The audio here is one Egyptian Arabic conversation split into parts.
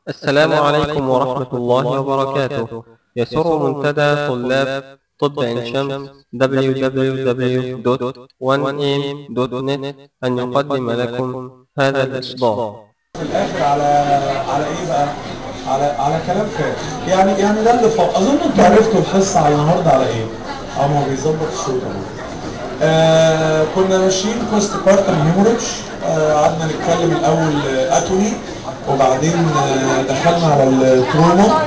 السلام عليكم ورحمة الله وبركاته يسر منتدى طلاب طب عين شمس www.1am.net أن يقدم لكم هذا الإصدار في الاخر على على ايه بقى على على كلام فارغ يعني يعني ده اللي فوق اظن انتوا عرفتوا الحصه على النهارده على ايه اه ما هو بيظبط الصوت اهو آه كنا ماشيين بوست بارتم هيموريدج آه قعدنا نتكلم الاول آه اتوني وبعدين آه دخلنا على التروما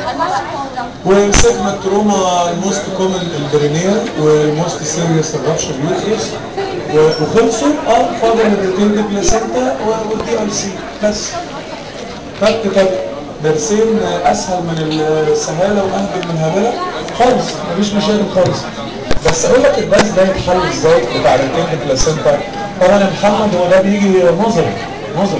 ومسكنا التروما الموست كومن البرينيال والموست سيريس الرابشر يوترس وخلصوا اه فاضل الريتيند بلاسينتا والدي ال سي بس فك فك درسين اسهل من السهاله واهبل من الهبله خالص مفيش مشاكل خالص بس اقول لك الدرس ده يتحل ازاي بتاع الريتيند بلاسينتا طبعا يا محمد هو ده بيجي نظري نظري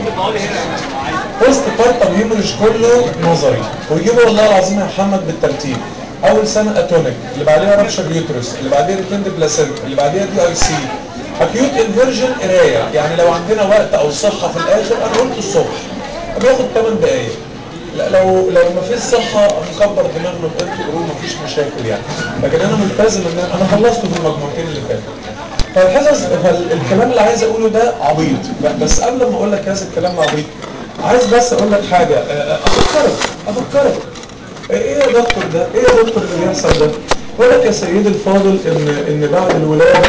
بوست بارتم هيموريج كله نظري ويجيبوا والله العظيم يا محمد بالترتيب اول سنه اتونيك اللي بعديها رابشر يوترس اللي بعديها ريتيند بلاسينتا اللي بعديها دي اي سي اكيوت انفيرجن قرايه يعني لو عندنا وقت او صحه في الاخر انا قلت الصبح بياخد 8 دقائق لا لو لو ما فيش صحه نكبر دماغنا بقيت قروه ما فيش مشاكل يعني لكن انا ملتزم ان انا خلصت في المجموعتين اللي فاتوا فالحصص فالكلام اللي عايز اقوله ده عبيط بس قبل ما اقول لك هذا الكلام العبيط عايز بس اقول لك حاجه افكرك افكرك ايه يا دكتور ده ايه يا دكتور اللي بيحصل ده بقول لك يا سيدي الفاضل ان ان بعد الولاده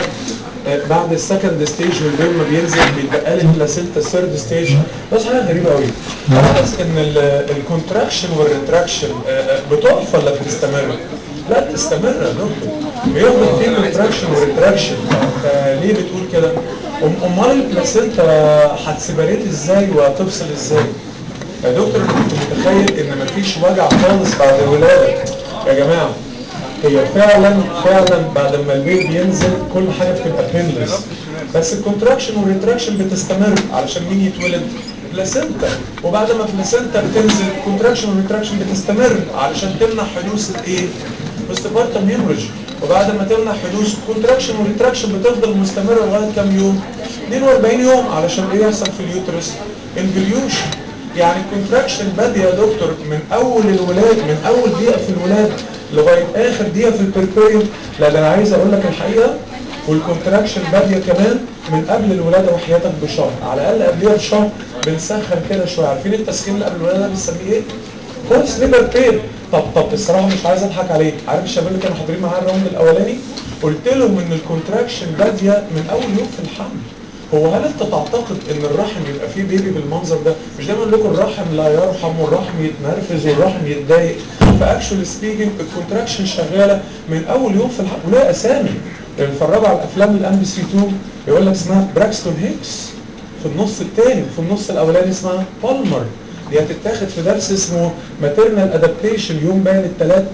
بعد السكند ستيج والبين ما بينزل بيتبقى لي البلاسينتا الثيرد ستيج بس حاجه غريبه قوي لاحظ ان الكونتراكشن والريتراكشن بتقف ولا بتستمر؟ لا بتستمر يا دكتور بياخد فيه كونتراكشن وريتراكشن ليه بتقول كده؟ امال البلاسينتا هتسيبريت ازاي وهتفصل ازاي؟ يا دكتور انا كنت متخيل ان مفيش وجع خالص بعد الولاده يا جماعه هي فعلا فعلا بعد ما البيبي ينزل كل حاجه بتبقى بينلس بس الكونتراكشن والريتراكشن بتستمر علشان مين يتولد بلاسينتا وبعد ما بلاسينتا بتنزل الكونتراكشن والريتراكشن بتستمر علشان تمنع حدوث الايه بوستبارتم هيموريج وبعد ما تمنع حدوث الكونتراكشن والريتراكشن بتفضل مستمره لغايه كام يوم 42 يوم علشان ايه يحصل في اليوترس انفليوشن يعني الكونتراكشن بادئ يا دكتور من اول الولاده من اول دقيقه في الولاده لغايه اخر دقيقه في البربيريوم لا ده انا عايز اقول لك الحقيقه والكونتراكشن باديه كمان من قبل الولاده وحياتك بشهر على الاقل قبلها بشهر بنسخن كده شويه عارفين التسخين اللي قبل الولاده ده بنسميه ايه؟ كورس ليبر بين طب طب الصراحه مش عايز اضحك عليك عارف الشباب اللي كانوا حاضرين معايا الراوند الاولاني قلت لهم ان الكونتراكشن باديه من اول يوم في الحمل هو هل انت تعتقد ان الرحم يبقى فيه بيبي بالمنظر ده مش دايما لكم الرحم لا يرحم والرحم يتنرفز والرحم يتضايق فاكشولي سبيكينج الكونتراكشن شغاله من اول يوم في الحمل ولها اسامي اتفرجوا على الافلام الام بي سي 2 يقول لك اسمها براكستون هيكس في النص الثاني وفي النص الاولاني اسمها بالمر دي هتتاخد في درس اسمه ماتيرنال ادابتيشن يوم باين الثلاث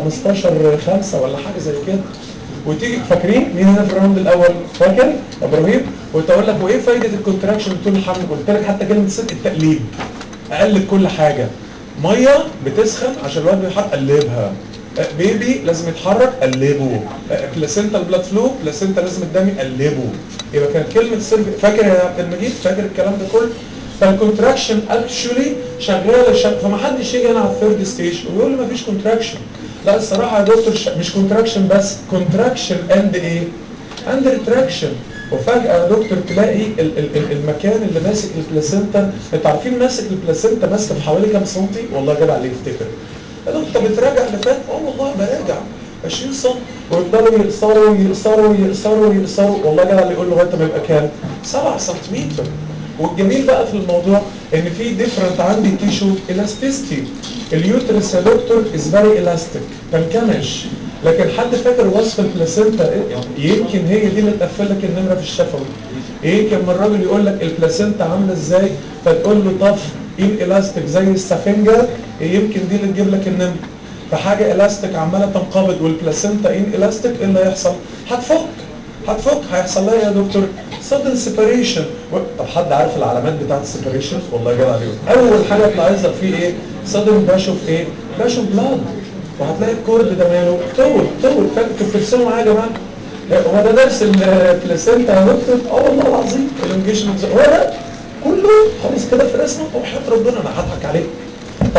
15 5 ولا حاجه زي كده وتيجي فاكرين مين هنا في الراوند الاول فاكر ابراهيم قلت اقول لك وايه فايده الكونتراكشن طول الحمل قلت لك حتى كلمه ست التقليب اقلب كل حاجه ميه بتسخن عشان الواد بيحط قلبها بيبي لازم يتحرك قلبه بلاسينتا البلاد فلو بلاسينتا لازم الدم قلبه يبقى كانت كلمه سيرف فاكر يا عبد المجيد فاكر الكلام ده كله فالكونتراكشن اكشولي شغاله شغ... فما حدش يجي هنا على الثيرد ستيج ويقول لي ما فيش كونتراكشن لا الصراحه يا دكتور ش... مش كونتراكشن بس كونتراكشن اند ايه؟ اند ريتراكشن وفجاه يا دكتور تلاقي ال... ال... المكان اللي ماسك البلاسينتا انتوا عارفين ماسك البلاسينتا ماسكه في حوالي كام سنتي؟ والله جدع عليه يفتكر يا دكتور انت بتراجع اللي فات؟ اه والله براجع 20 سم ويفضلوا يقصروا يقصروا يقصروا يقصروا والله جدع اللي يقول لغايه ما يبقى كام؟ 7 سنتيمتر والجميل بقى في الموضوع ان في ديفرنت عندي تيشو الاستيستي اليوترس يا دكتور از فيري الاستيك تنكمش لكن حد فاكر وصف البلاسينتا يمكن هي دي اللي تقفل لك النمره في الشفوي يمكن من الراجل يقول لك البلاسينتا عامله ازاي فتقول له طف ان الاستيك زي السفنجه يمكن دي اللي تجيب لك النمره فحاجه الاستيك عماله تنقبض والبلاسينتا ان الاستيك ايه اللي هيحصل؟ هتفك هتفك هيحصل لها يا دكتور sudden separation و... طب حد عارف العلامات بتاعت السيبريشن والله جدع عليهم اول حاجه تلاحظها فيه ايه sudden dash of ايه dash of blood وهتلاقي الكورد ده ماله طول طول فاكر بترسموا معايا يا جماعه هو ده درس البلاسينتا يا دكتور اه والله العظيم الانجيشن هو ده كله خلاص كده في رسمه وحياه ربنا انا هضحك عليك طب يا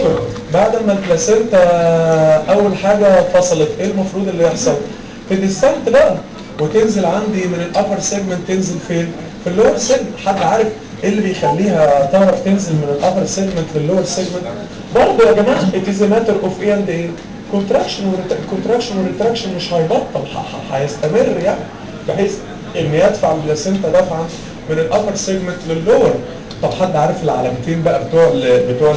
دكتور بعد ما البلاسينتا اول حاجه فصلت ايه المفروض اللي يحصل تدسنت بقى وتنزل عندي من الابر سيجمنت تنزل فين في اللور سيجمنت حد عارف ايه اللي بيخليها تعرف تنزل من الابر سيجمنت للور سيجمنت برضه يا جماعه it is a matter of ايه and ايه كونتراكشن والكونتراكشن والريتراكشن مش هيبطل هيستمر يعني بحيث ان يدفع البلاسينتا دفعا من الابر سيجمنت لللور طب حد عارف العلامتين بقى بتوع ال بتوع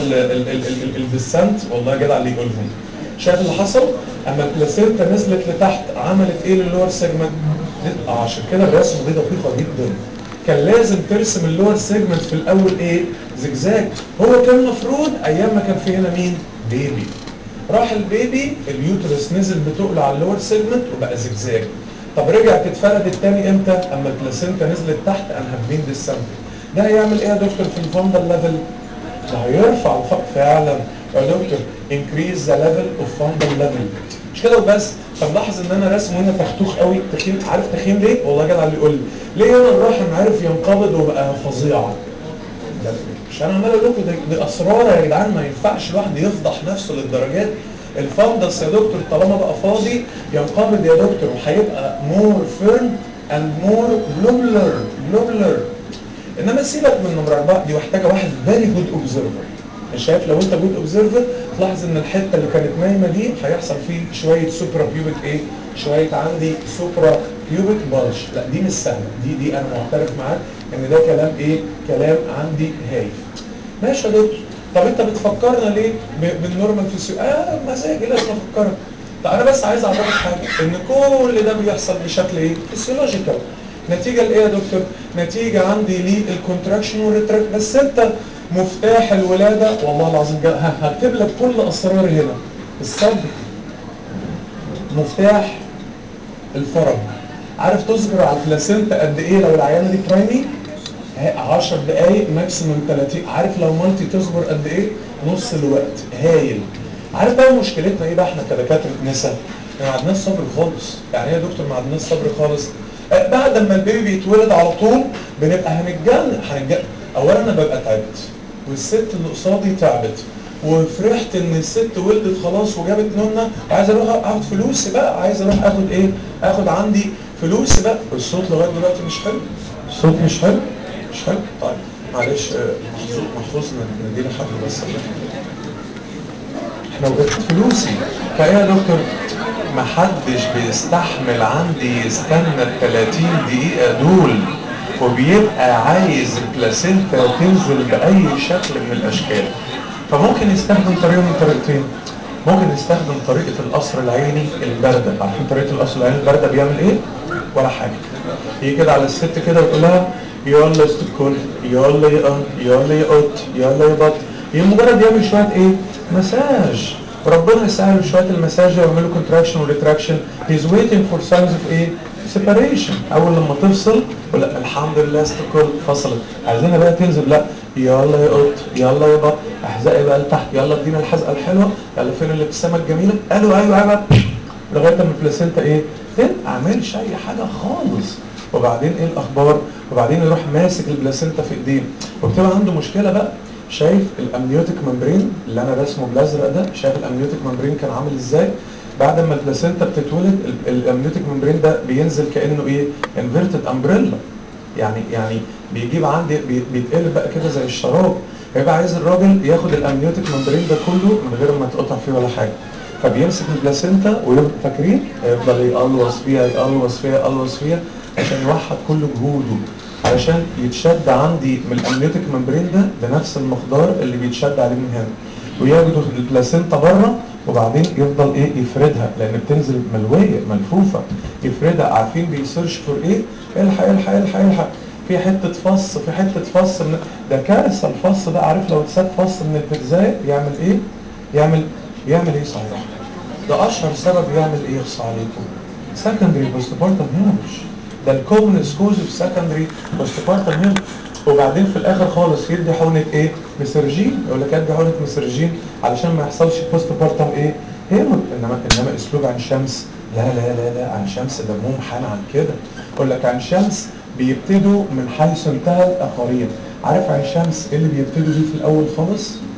الديسنت والله يا جدع اللي يقولهم شايف اللي حصل اما البلاسينتا نزلت لتحت عملت ايه للور سيجمنت اه عشان كده الرسمه دي دقيقه جدا كان لازم ترسم اللور سيجمنت في الاول ايه زجزاج هو كان المفروض ايام ما كان في هنا مين بيبي راح البيبي اليوترس نزل بتقل على اللور سيجمنت وبقى زجزاج طب رجعت اتفردت تاني امتى اما البلاسينتا نزلت تحت انهبين ديسنت ده هيعمل ايه يا دكتور في الفندل ليفل ده هيرفع الفق فعلا يا دكتور increase the level of fundal level مش كده وبس طب لاحظ ان انا رسمه هنا تختوخ قوي تخين عارف تخين ليه والله جدع اللي يقول لي ليه هنا الرحم عارف ينقبض وبقى فظيع ده مش انا عمال اقول لكم دي, دي اسرار يا جدعان ما ينفعش الواحد يفضح نفسه للدرجات الفندس يا دكتور طالما بقى فاضي ينقبض يا دكتور وهيبقى مور فيرم اند مور جلوبلر جلوبلر انما سيبك من نمره اربعه دي محتاجه واحد فيري جود اوبزرفر شايف لو انت جود اوبزرفر تلاحظ ان الحته اللي كانت نايمه دي هيحصل فيه شويه سوبرا بيوبك ايه شويه عندي سوبرا بيوبك بالش لا دي مش سهله دي دي انا معترف معاك ان ده كلام ايه كلام عندي هايف ماشي يا دكتور طب انت بتفكرنا ليه بالنورمال فيسيو اه مزاجي لازم افكرك طب انا بس عايز اعرفك حاجه ان كل ده بيحصل بشكل ايه فيسيولوجيكال نتيجه لايه يا دكتور نتيجه عندي للكونتراكشن والريتراكت بس انت مفتاح الولاده والله العظيم هكتب لك كل اسرار هنا الصبر مفتاح الفرج عارف تصبر على البلاسينتا قد ايه لو العيانه دي برايمي 10 دقايق ماكسيموم 30 عارف لو مالتي تصبر قد ايه نص الوقت هايل عارف بقى مشكلتنا ايه بقى احنا كدكاتره نساء ما عندناش صبر خالص يعني ايه يا دكتور ما عندناش صبر خالص آه بعد ما البيبي بيتولد على طول بنبقى هنتجنن هنتجنن اولا انا ببقى تعبت والست اللي قصادي تعبت وفرحت ان الست ولدت خلاص وجابت نونه عايز اروح اخد فلوسي بقى عايز اروح اخد ايه اخد عندي فلوسي بقى الصوت لغايه دلوقتي مش حلو الصوت مش حلو مش حلو طيب معلش محفوظ محفوظ نديله حد بس احنا وقفت فلوسي فايه يا دكتور ما حدش بيستحمل عندي يستنى ال 30 دقيقة دول وبيبقى عايز البلاسينتا تنزل بأي شكل من الأشكال فممكن يستخدم طريقة من طريقتين ممكن يستخدم طريقة القصر العيني الباردة عارفين طريقة القصر العيني الباردة بيعمل ايه؟ ولا حاجة يجي كده على الست كده ويقول لها يلا استكل يلا يقط يلا يقط يلا يبط هي مجرد يعمل شوية ايه؟ مساج ربنا يسهل شويه المساج ويعملوا كونتراكشن وريتراكشن هيز ويتنج فور ساينز اوف ايه سيباريشن اول لما تفصل ولا الحمد لله استقل فصلت عايزينها بقى تنزل لا يلا يا قط يلا يا بط احزقي بقى لتحت يلا ادينا الحزقه الحلوه يلا فين الابتسامه الجميله قالوا ايوه ايوه لغايه ما البلاسينتا ايه ما اعملش اي حاجه خالص وبعدين ايه الاخبار وبعدين يروح ماسك البلاسينتا في ايديه وبتبقى عنده مشكله بقى شايف الامنيوتيك ممبرين اللي انا رسمه بالازرق ده شايف الامنيوتيك ممبرين كان عامل ازاي بعد ما البلاسينتا بتتولد الامنيوتيك ممبرين ده بينزل كانه ايه انفيرتد امبريلا يعني يعني بيجيب عندي بيتقلب بقى كده زي الشراب فيبقى عايز الراجل ياخد الامنيوتيك ممبرين ده كله من غير ما تقطع فيه ولا حاجه فبيمسك البلاسينتا ويفضل فاكرين يفضل يقلوص فيها يقلوص فيها يقلوص فيها عشان يوحد كل جهوده علشان يتشد عندي من الامنيوتيك ممبرين ده بنفس المقدار اللي بيتشد عليه من هنا وياخدوا البلاسينتا بره وبعدين يفضل ايه يفردها لان بتنزل ملويه ملفوفه يفردها عارفين بيسيرش فور ايه الحق الحق الحق الحق في حته فص في حته فص من ده كارثه الفص ده عارف لو اتساب فص من البيتزا يعمل ايه؟ يعمل يعمل ايه صحيح؟ ده اشهر سبب يعمل ايه يخص عليكم؟ سكندري بوستبارتم هيموريج ده الكومن سكوز في سكندري بوستبارتم هيموريج وبعدين في الاخر خالص يدي حقنه ايه؟ مسرجين يقول لك ادي حقنه مسرجين علشان ما يحصلش بوست بارتم ايه؟ هيموريج انما انما اسلوب عن شمس لا لا لا لا عن شمس دمهم حان عن كده يقول لك عن شمس بيبتدوا من حيث انتهى الاخرين عارف عن شمس ايه اللي بيبتدوا بيه في الاول خالص؟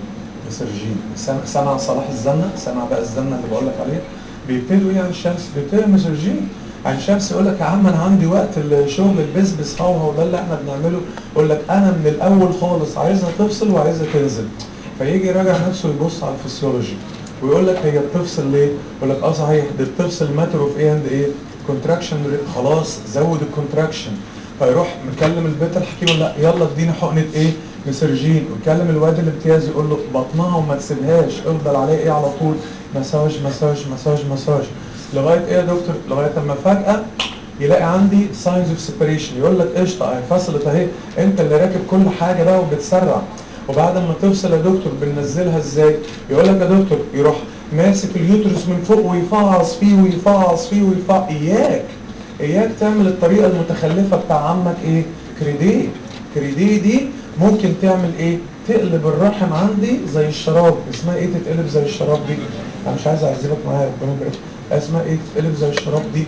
مسرجين سمع, سمع صلاح الزنة سمع بقى الزنة اللي بقول لك عليه بيبتدوا ايه عن الشمس بيبتدوا مسرجين عن الشمس يقول لك يا عم انا عندي وقت الشغل البسبس هو ده اللي احنا بنعمله يقول لك انا من الاول خالص عايزها تفصل وعايزها تنزل فيجي يراجع نفسه يبص على الفسيولوجي ويقول لك هي بتفصل ليه؟ يقول لك اه صحيح دي بتفصل ماتر اوف ايه اند ايه؟ كونتراكشن خلاص زود الكونتراكشن فيروح مكلم البيت الحكيم لا يلا اديني حقنه ايه؟ مسرجين ويكلم الواد الامتياز يقول له بطنها وما تسيبهاش افضل عليه ايه على طول مساج مساج مساج مساج لغايه ايه يا دكتور؟ لغايه اما فجاه يلاقي عندي ساينز اوف سيبريشن يقول لك قشطه اهي فصلت اهي انت اللي راكب كل حاجه بقى وبتسرع وبعد ما تفصل يا دكتور بننزلها ازاي؟ يقول لك يا دكتور يروح ماسك اليوترس من فوق ويفعص فيه ويفعص فيه ويفعص اياك اياك تعمل الطريقه المتخلفه بتاع عمك ايه؟ كريديه كريديه دي ممكن تعمل ايه؟ تقلب الرحم عندي زي الشراب اسمها ايه تتقلب زي الشراب دي؟ انا مش عايز اعذبك معايا ربنا يبارك اسمها ايه تتقلب زي الشراب دي؟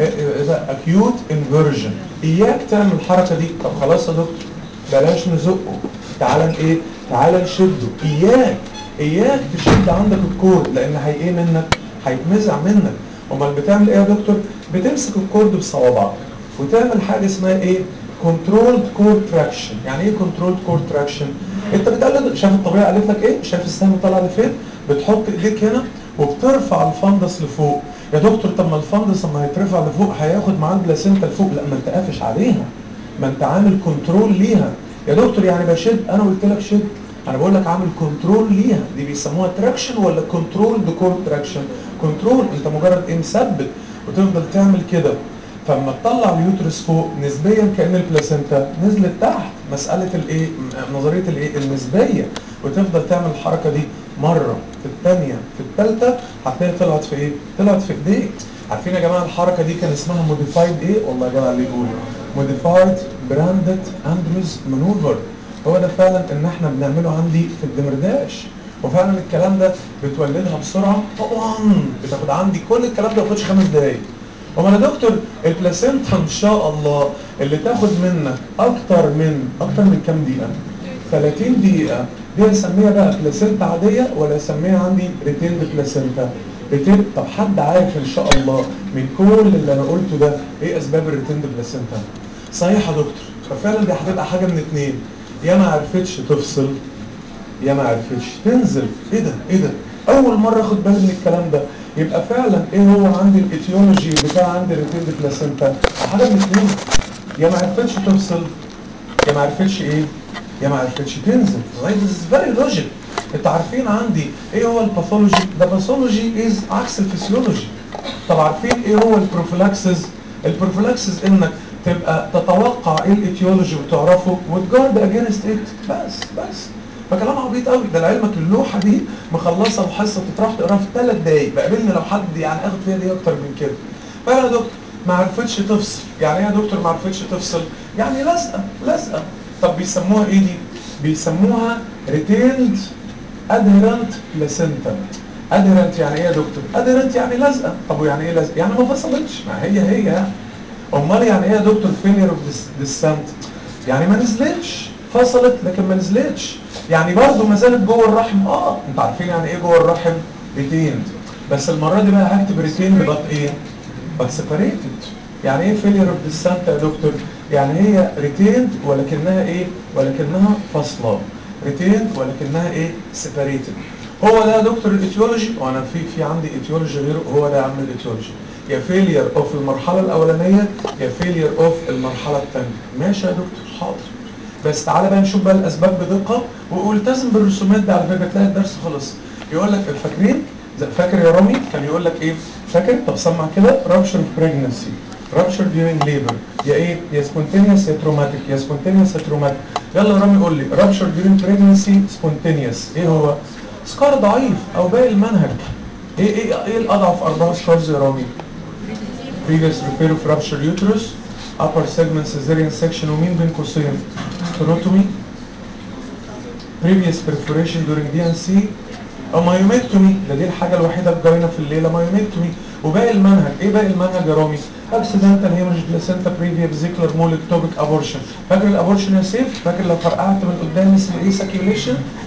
ده اكيوت انفيرجن اياك تعمل الحركه دي طب خلاص يا دكتور بلاش نزقه تعالى ايه تعالى نشده اياك اياك تشد عندك الكورد لان هي ايه منك هيتمزع منك امال بتعمل ايه يا دكتور بتمسك الكورد بصوابعك وتعمل حاجه اسمها ايه كنترولد كورد تراكشن يعني ايه كنترولد كورد تراكشن انت بتقلد شايف الطبيعه قالت لك ايه شايف السهم طالع لفين بتحط ايديك هنا وبترفع الفندس لفوق يا دكتور طب ما الفندس لما هيترفع لفوق هياخد معاه البلاسينتا لفوق لا ما انت قافش عليها ما انت عامل كنترول ليها يا دكتور يعني بشد انا قلت لك شد انا بقول لك عامل كنترول ليها دي بيسموها تراكشن ولا كنترول بكورد تراكشن كنترول انت مجرد ايه مثبت وتفضل تعمل كده فلما تطلع اليوترس فوق نسبيا كان البلاسينتا نزلت تحت مساله الايه نظريه الايه النسبيه وتفضل تعمل الحركه دي مره في الثانيه في الثالثه هتلاقي طلعت في ايه طلعت في ايديك عارفين يا جماعه الحركه دي كان اسمها موديفايد ايه والله يا جماعه اللي يقول موديفايد براندد اندروز مانوفر هو ده فعلا ان احنا بنعمله عندي في الدمرداش وفعلا الكلام ده بتولدها بسرعه طبعا بتاخد عندي كل الكلام ده ما ياخدش خمس دقايق امال يا دكتور البلاسينتا ان شاء الله اللي تاخد منك اكتر من اكتر من كام دقيقه 30 دقيقه دي اسميها بقى بلاسينتا عاديه ولا اسميها عندي ريتيند بلاسينتا ريتيند طب حد عارف ان شاء الله من كل اللي انا قلته ده ايه اسباب الريتيند بلاسينتا صحيح يا دكتور ففعلا دي هتبقى حاجه من اتنين يا ما عرفتش تفصل يا ما عرفتش تنزل ايه ده ايه ده اول مره اخد بالي من الكلام ده يبقى فعلا ايه هو عندي الايتيولوجي بتاع عندي الريتيند بلاسينتا حاجه من اتنين يا ما عرفتش تفصل يا ما عرفتش ايه يا ما عرفتش تنزل right this is very logic انتوا عارفين عندي ايه هو الباثولوجي ده باثولوجي از عكس الفسيولوجي طب عارفين ايه هو البروفيلاكسس البروفيلاكسس انك تبقى تتوقع ايه الايتيولوجي وتعرفه وتجارد اجينست ات بس بس فكلام عبيط قوي ده لعلمك اللوحه دي مخلصه الحصه تروح تقراها في ثلاث دقايق بقابلني لو حد يعني اخد فيها دي اكتر من كده فانا يا دكتور ما عرفتش تفصل يعني ايه يا دكتور ما عرفتش تفصل يعني لازقه لازقه طب بيسموها ايه دي بيسموها ريتيند ادهرنت بلاسينتا ادهرنت يعني ايه يا دكتور ادهرنت يعني لازقه طب ويعني ايه لازقه يعني ما فصلتش ما هي هي يعني امال يعني ايه يا دكتور فيلير اوف ديسنت يعني ما نزلتش فصلت لكن ما نزلتش يعني برضه ما زالت جوه الرحم اه انتوا عارفين يعني ايه جوه الرحم ريتيند بس المره دي بقى هكتب ريتيند بط ايه بط سيبريتد يعني ايه فيلير اوف ديسنت يا دكتور يعني هي ريتيند ولكنها ايه ولكنها فاصله ريتيند ولكنها ايه سيبريتد هو ده يا دكتور الايتيولوجي وانا في في عندي ايتيولوجي غيره هو ده يا عم الايتيولوجي يا فيلير اوف المرحله الاولانيه يا فيلير اوف المرحله الثانيه ماشي يا دكتور حاضر بس تعالى بقى نشوف بقى الاسباب بدقه والتزم بالرسومات دي على فكره تلاقي الدرس خلص يقول لك فاكرين فاكر يا رامي كان يقول لك ايه فاكر طب سمع كده رابشر اوف بريجنسي رابشر ديورنج ليبر يا ايه يا سبونتينيوس يا تروماتيك يا سبونتينيوس يا تروماتيك يلا يا رامي قول لي رابشر ديورنج بريجنسي سبونتينيوس ايه هو سكار ضعيف او باقي المنهج ايه ايه ايه الاضعف اربعه سكارز يا رامي previous repair of rupture uterus upper segment cesarean section ومين بين قوسين ستروتومي previous perforation during DNC او مايوميكتومي ده دي الحاجه الوحيده الجاينه في الليله مايوميكتومي وباقي المنهج ايه باقي المنهج يا رامي اكسيدنتال هيمرج بلاسينتا بريفيا فيزيكلر مول اكتوبيك ابورشن فاكر الابورشن يا سيف فاكر لو فرقعت من قدام اسمه ايه ساكيوليشن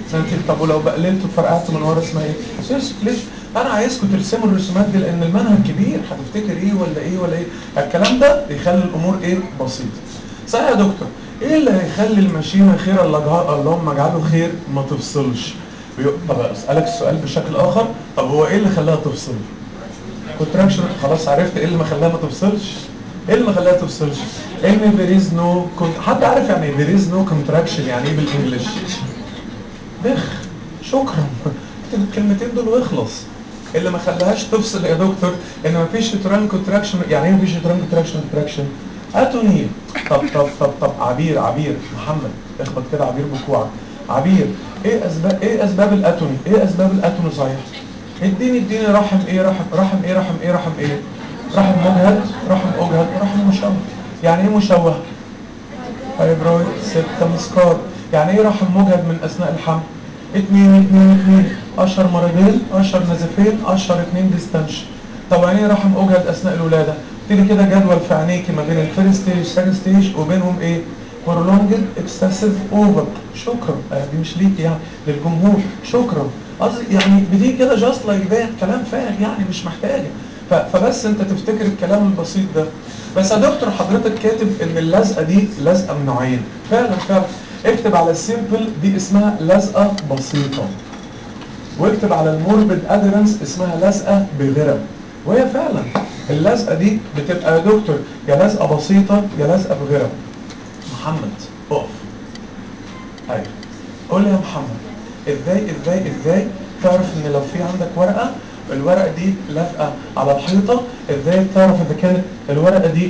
ده انت طب ولو بقللته فرقعته من ورا اسمها ايه؟ سيرس ليش؟ انا عايزكم ترسموا الرسومات دي لان المنهج كبير هتفتكر ايه ولا ايه ولا ايه؟ الكلام ده يخلي الامور ايه؟ بسيطه. صحيح يا دكتور ايه اللي هيخلي الماشينه خير الله جع- اللهم اجعله خير ما تفصلش؟ بيق- طب اسالك السؤال بشكل اخر طب هو ايه اللي خلاها تفصل؟ كونتراكشن خلاص عرفت ايه اللي ما خلاها ما تفصلش ايه اللي ما خلاها تفصلش ان there is no con- حد عارف يعني there is no contraction يعني ايه بالانجلش بخ شكرا اكتب الكلمتين دول واخلص اللي ما خلاهاش تفصل يا دكتور ان ما فيش تران كونتراكشن يعني ايه ما فيش تران كونتراكشن كونتراكشن اتوني طب طب طب طب عبير عبير محمد اخبط كده عبير بكوعك عبير ايه اسباب ايه اسباب الاتوني ايه اسباب الاتوني صحيح اديني اديني رحم ايه رحم رحم ايه رحم ايه رحم ايه رحم مجهد رحم اجهد رحم مشوه يعني ايه مشوه فايبرويد سيبتم سكار يعني ايه رحم مجهد من اثناء الحمل اتنين اتنين اتنين اشهر مرضين اشهر نزفين اشهر اتنين ديستنشن طب يعني ايه رحم اجهد اثناء الولاده تيجي كده جدول في عينيكي ما بين الفيرست ستيج سكند ستيج وبينهم ايه prolonged excessive over شكرا آه دي مش ليك يعني للجمهور شكرا قصدي يعني بدي كده جاست لايك ذات كلام فارغ يعني مش محتاجه ف- فبس انت تفتكر الكلام البسيط ده بس يا دكتور حضرتك كاتب ان اللزقه دي لزقه من نوعين فعلا فعلا اكتب على السيمبل دي اسمها لزقه بسيطه واكتب على الموربد ادرنس اسمها لزقه بغرم وهي فعلا اللزقه دي بتبقى يا دكتور يا لزقه بسيطه يا لزقه بغرم محمد اقف ايوه قول لي يا محمد ازاي ازاي ازاي تعرف ان لو في عندك ورقه الورقه دي لازقه على الحيطه ازاي تعرف اذا كانت الورقه دي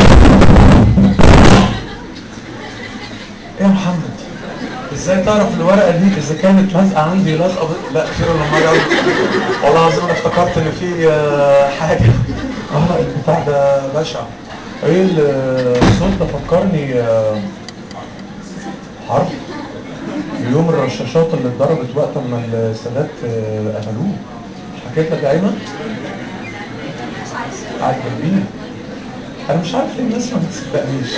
ايه يا محمد ازاي تعرف الورقه دي اذا كانت لازقه عندي لازقه ب... لا خير لما اجي أقول- والله العظيم انا افتكرت ان في آه، حاجه اه البتاع ده بشع ايه الصوت ده فكرني آه، حرب اليوم الرشاشات اللي اتضربت وقت ما السادات آه، قتلوه حكيت لك يا ايمن قاعد جنبيه انا مش عارف ليه الناس ما بتصدقنيش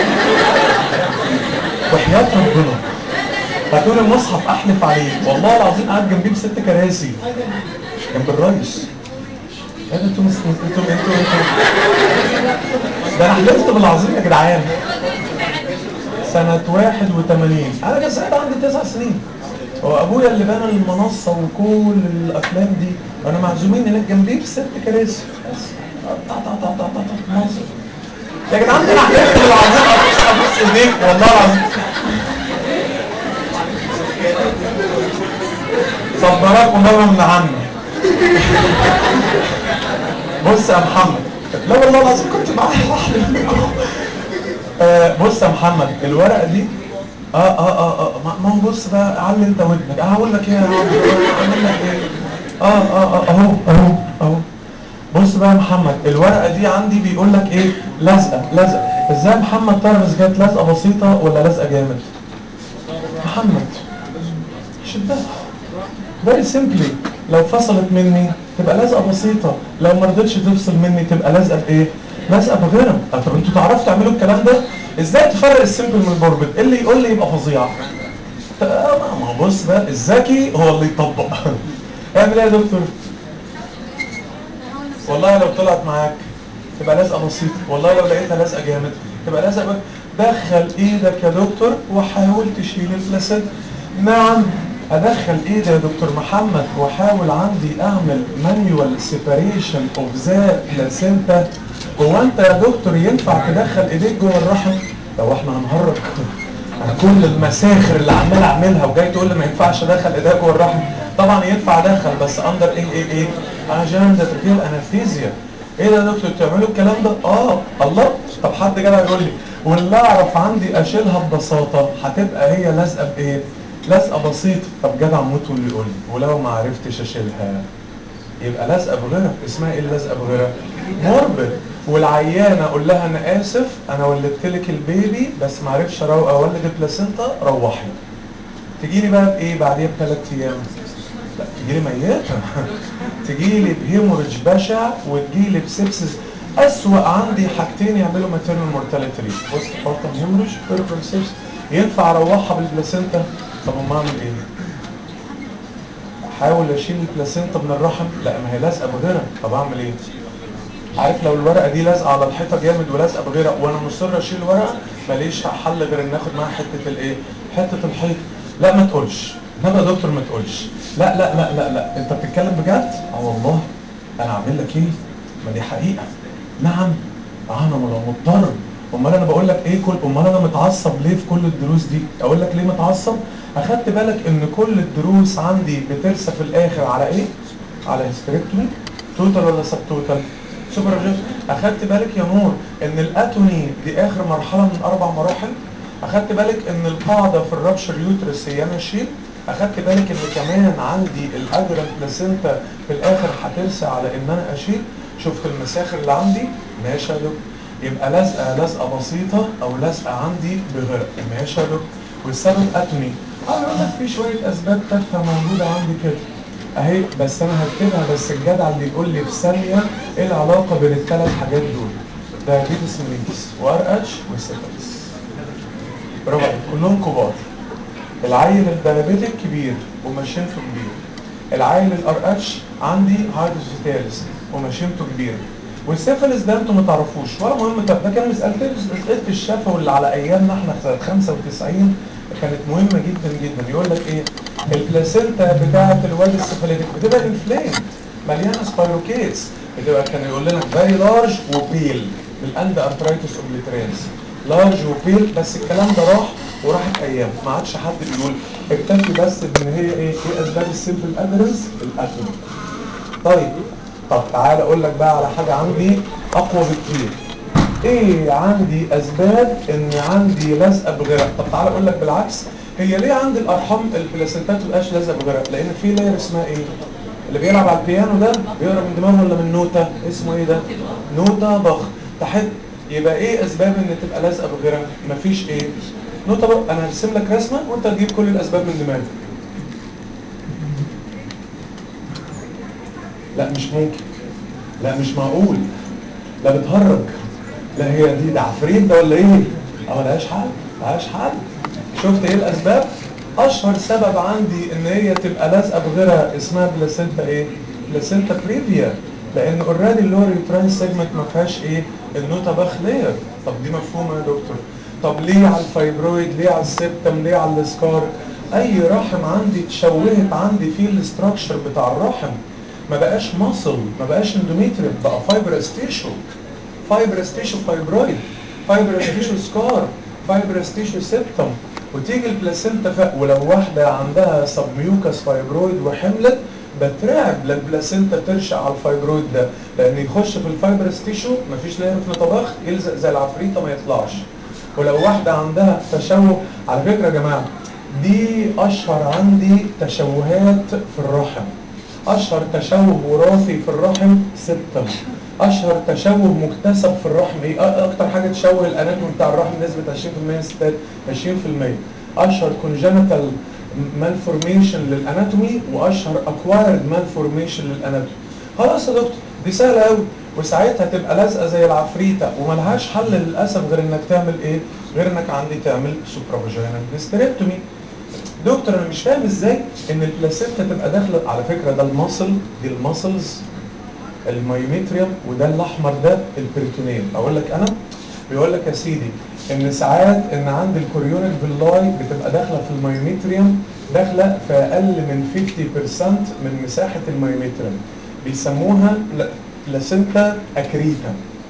وحياة ربنا هتقول المصحف احلف عليه والله العظيم قاعد جنبيه بست كراسي جنب الرئيس ايه ده انتوا مس- انتوا انتوا انتوا ده انا حلفت بالعظيم يا جدعان سنة 81 أنا كان ساعتها عندي تسع سنين هو أبويا اللي بنى المنصة وكل الأفلام دي وأنا معزومين هناك جنبيه في ست كراسي بس طا طا طا طا طا طا مصر يا جدعان ده أنا حلفت بالعظيم أبص أبص إيديك والله العظيم صبرك ومرة من عمي بص يا محمد لا والله العظيم كنت معايا بحلف آه بص يا محمد الورقه دي اه اه اه اه ما- ما هو بص بقى علي انت ودنك هقول لك ايه يا عم اعمل لك ايه اه اه اه اهو اهو اهو بص بقى يا محمد الورقه دي عندي بيقول لك ايه لزقه لزقه ازاي يا محمد تعرف اذا كانت لزقه بسيطه ولا لزقه جامد محمد شدها فيري سيمبلي لو فصلت مني تبقى لازقه بسيطه لو ما رضتش تفصل مني تبقى لازقه بايه لازقه بغيرها طب انتوا تعرفوا تعملوا الكلام ده ازاي تفرق السيمبل من البوربت اللي يقول لي يبقى فظيع ت- آه، ما هو بص بقى الذكي هو اللي يطبق اعمل ايه يا دكتور والله لو طلعت معاك تبقى لازقه بسيطه والله لو لقيتها لازقه جامد تبقى لازقه بقى. دخل ايدك يا دكتور وحاول تشيل البلاسينتا نعم ادخل ايدي يا دكتور محمد واحاول عندي اعمل مانيوال سيباريشن اوف ذا بلاسينتا هو انت يا دكتور ينفع تدخل ايديك جوه الرحم لو احنا هنهرج انا كل المساخر اللي عمال اعملها وجاي تقول لي ما ينفعش ادخل ايديا جوه الرحم طبعا ينفع ادخل بس اندر ايه ايه ايه اجنده تركيب انستيزيا ايه ده يا دكتور بتعملوا الكلام ده اه الله طب حد جدع يقول لي واللي اعرف عندي اشيلها ببساطه هتبقى هي لازقه بايه لازقه بسيطه طب جدع موت واللي يقول لي ولو ما عرفتش اشيلها يبقى لازقه بغيرها اسمها ايه اللازقه بغيرها موربد والعيانه اقول لها انا اسف انا ولدت لك البيبي بس ما عرفش أرو- اولد البلاسينتا روحي تجي لي بقى بايه بعديها بثلاث ايام لا تجي لي ميته تجي لي بهيموريج بشع وتجي لي بسبسس اسوأ عندي حاجتين يعملوا ماتيرنال مورتاليتي ريت بوست بارتم هيموريج بيربرال سيبس ينفع اروحها بالبلاسينتا طب امال اعمل ايه احاول اشيل البلاسينتا من الرحم لا ما هي لازقه بغيرها طب اعمل ايه عارف لو الورقه دي لازقه على الحيطه جامد ولازقه بغيرها وانا مصر اشيل الورقه ماليش حل غير ان اخد معاها حته الايه حته الحيط لا ما تقولش انما يا دكتور ما تقولش لا لا لا لا لا انت بتتكلم بجد اه والله انا اعمل لك ايه ما دي حقيقه نعم انا لو مضطر امال انا بقول لك ايه كل امال انا متعصب ليه في كل الدروس دي اقول لك ليه متعصب اخدت بالك ان كل الدروس عندي بترسى في الاخر على ايه على هيستريكتومي توتال ولا سب توتال سوبر اخدت بالك يا نور ان الاتوني دي اخر مرحله من اربع مراحل اخدت بالك ان القاعده في الرابشر يوترس هي انا اشيل اخدت بالك ان كمان عندي الادرا بلاسينتا في الاخر هترسى على ان انا اشيل شفت المساخر اللي عندي ماشي يا دكتور يبقى لازقه لازقه بسيطه او لازقه عندي بغرق ماشي يا دكتور والسبب اتوني اه يقول لك في شويه اسباب تافهه موجوده عندي كده اهي بس انا هكتبها بس الجدع اللي يقول لي في ثانيه ايه العلاقه بين الثلاث حاجات دول دايابيتس ميليتس وار اتش والسيفلس برافو عليك كلهم كبار العيل الدايابيتك كبير ومشيمته كبير العيل الار اتش عندي هايدروسيتالس ومشيمته كبير والسيفلس ده انتوا ما تعرفوش ولا مهم طب ده كان مسألتين مسألة الشفوي اللي على ايامنا احنا سنة 95 كانت مهمة جدا جدا يقول لك ايه البلاسينتا بتاعة الواد السيفليتك بتبقى انفليمد مليانة سبايروكيتس بتبقى كان يقول لنا فيري لارج وبيل بالاند ارترايتس اوبليترينس لارج وبيل بس الكلام ده راح وراحت ايام ما عادش حد بيقول اكتفي بس بان هي ايه ايه اسباب السيمبل ادرس الاكل طيب طب تعال اقول لك بقى على حاجه عندي اقوى بكتير ايه عندي اسباب ان عندي لزقه بغرق طب تعال اقول لك بالعكس هي ليه عندي الارحام البلاسنتات تبقاش لازقه بغرق لان في لاير اسمها ايه اللي بيلعب على البيانو ده بيقرا من دماغه ولا من نوته اسمه ايه ده نوته ضغط تحت يبقى ايه اسباب ان تبقى لازقه بغرق مفيش ايه نوته بقى انا هرسم لك رسمه وانت تجيب كل الاسباب من دماغك لا مش ممكن لا مش معقول لا بتهرج لا هي دي ده عفريت ده ولا ايه اه ملهاش حل ملهاش حل شفت ايه الاسباب اشهر سبب عندي ان هي تبقى لازقه بغيرها اسمها بلاسينتا ايه بلاسينتا بريفيا لان اوريدي اللور يوتراين سيجمنت ما فيهاش ايه النوتا باخ لير طب دي مفهومه يا دكتور طب ليه على الفايبرويد ليه على السبتم ليه على السكار اي رحم عندي اتشوهت عندي فيه الاستراكشر بتاع الرحم ما بقاش ماسل ما بقاش اندوميتريم بقى فايبرس تيشو فايبرس تيشو فايبرويد فايبرس تيشو سكار فايبرس تيشو سيبتم وتيجي البلاسينتا فوق ولو واحده عندها سبميوكس فايبرويد وحملت بترعب للبلاسينتا ترشق على الفايبرويد ده لان يخش في الفايبرس تيشو مفيش لاير في طبخ يلزق زي العفريته ما يطلعش ولو واحده عندها تشوه على فكره يا جماعه دي اشهر عندي تشوهات في الرحم اشهر تشوه وراثي في الرحم سبتم اشهر تشوه مكتسب في الرحم ايه اكتر حاجه تشوه الاناتومي بتاع الرحم نسبه 20% ستات 20% اشهر كونجنتال مالفورميشن للاناتومي واشهر اكوايرد مالفورميشن للاناتومي خلاص يا دكتور دي سهله قوي وساعتها تبقى لازقه زي العفريته وملهاش حل للاسف غير انك تعمل ايه غير انك عندي تعمل سوبرافاجينال هيستريكتومي دكتور انا مش فاهم ازاي ان البلاسينتا تبقى داخله على فكره ده المصل دي المسلز المايوميتريوم وده الاحمر ده البريتونيوم اقول لك انا بيقول لك يا سيدي ان ساعات ان عند الكوريونيك فيلاي بتبقى داخله في المايوميتريوم داخله في اقل من 50% من مساحه المايوميتريوم بيسموها بلاسينتا اكريتا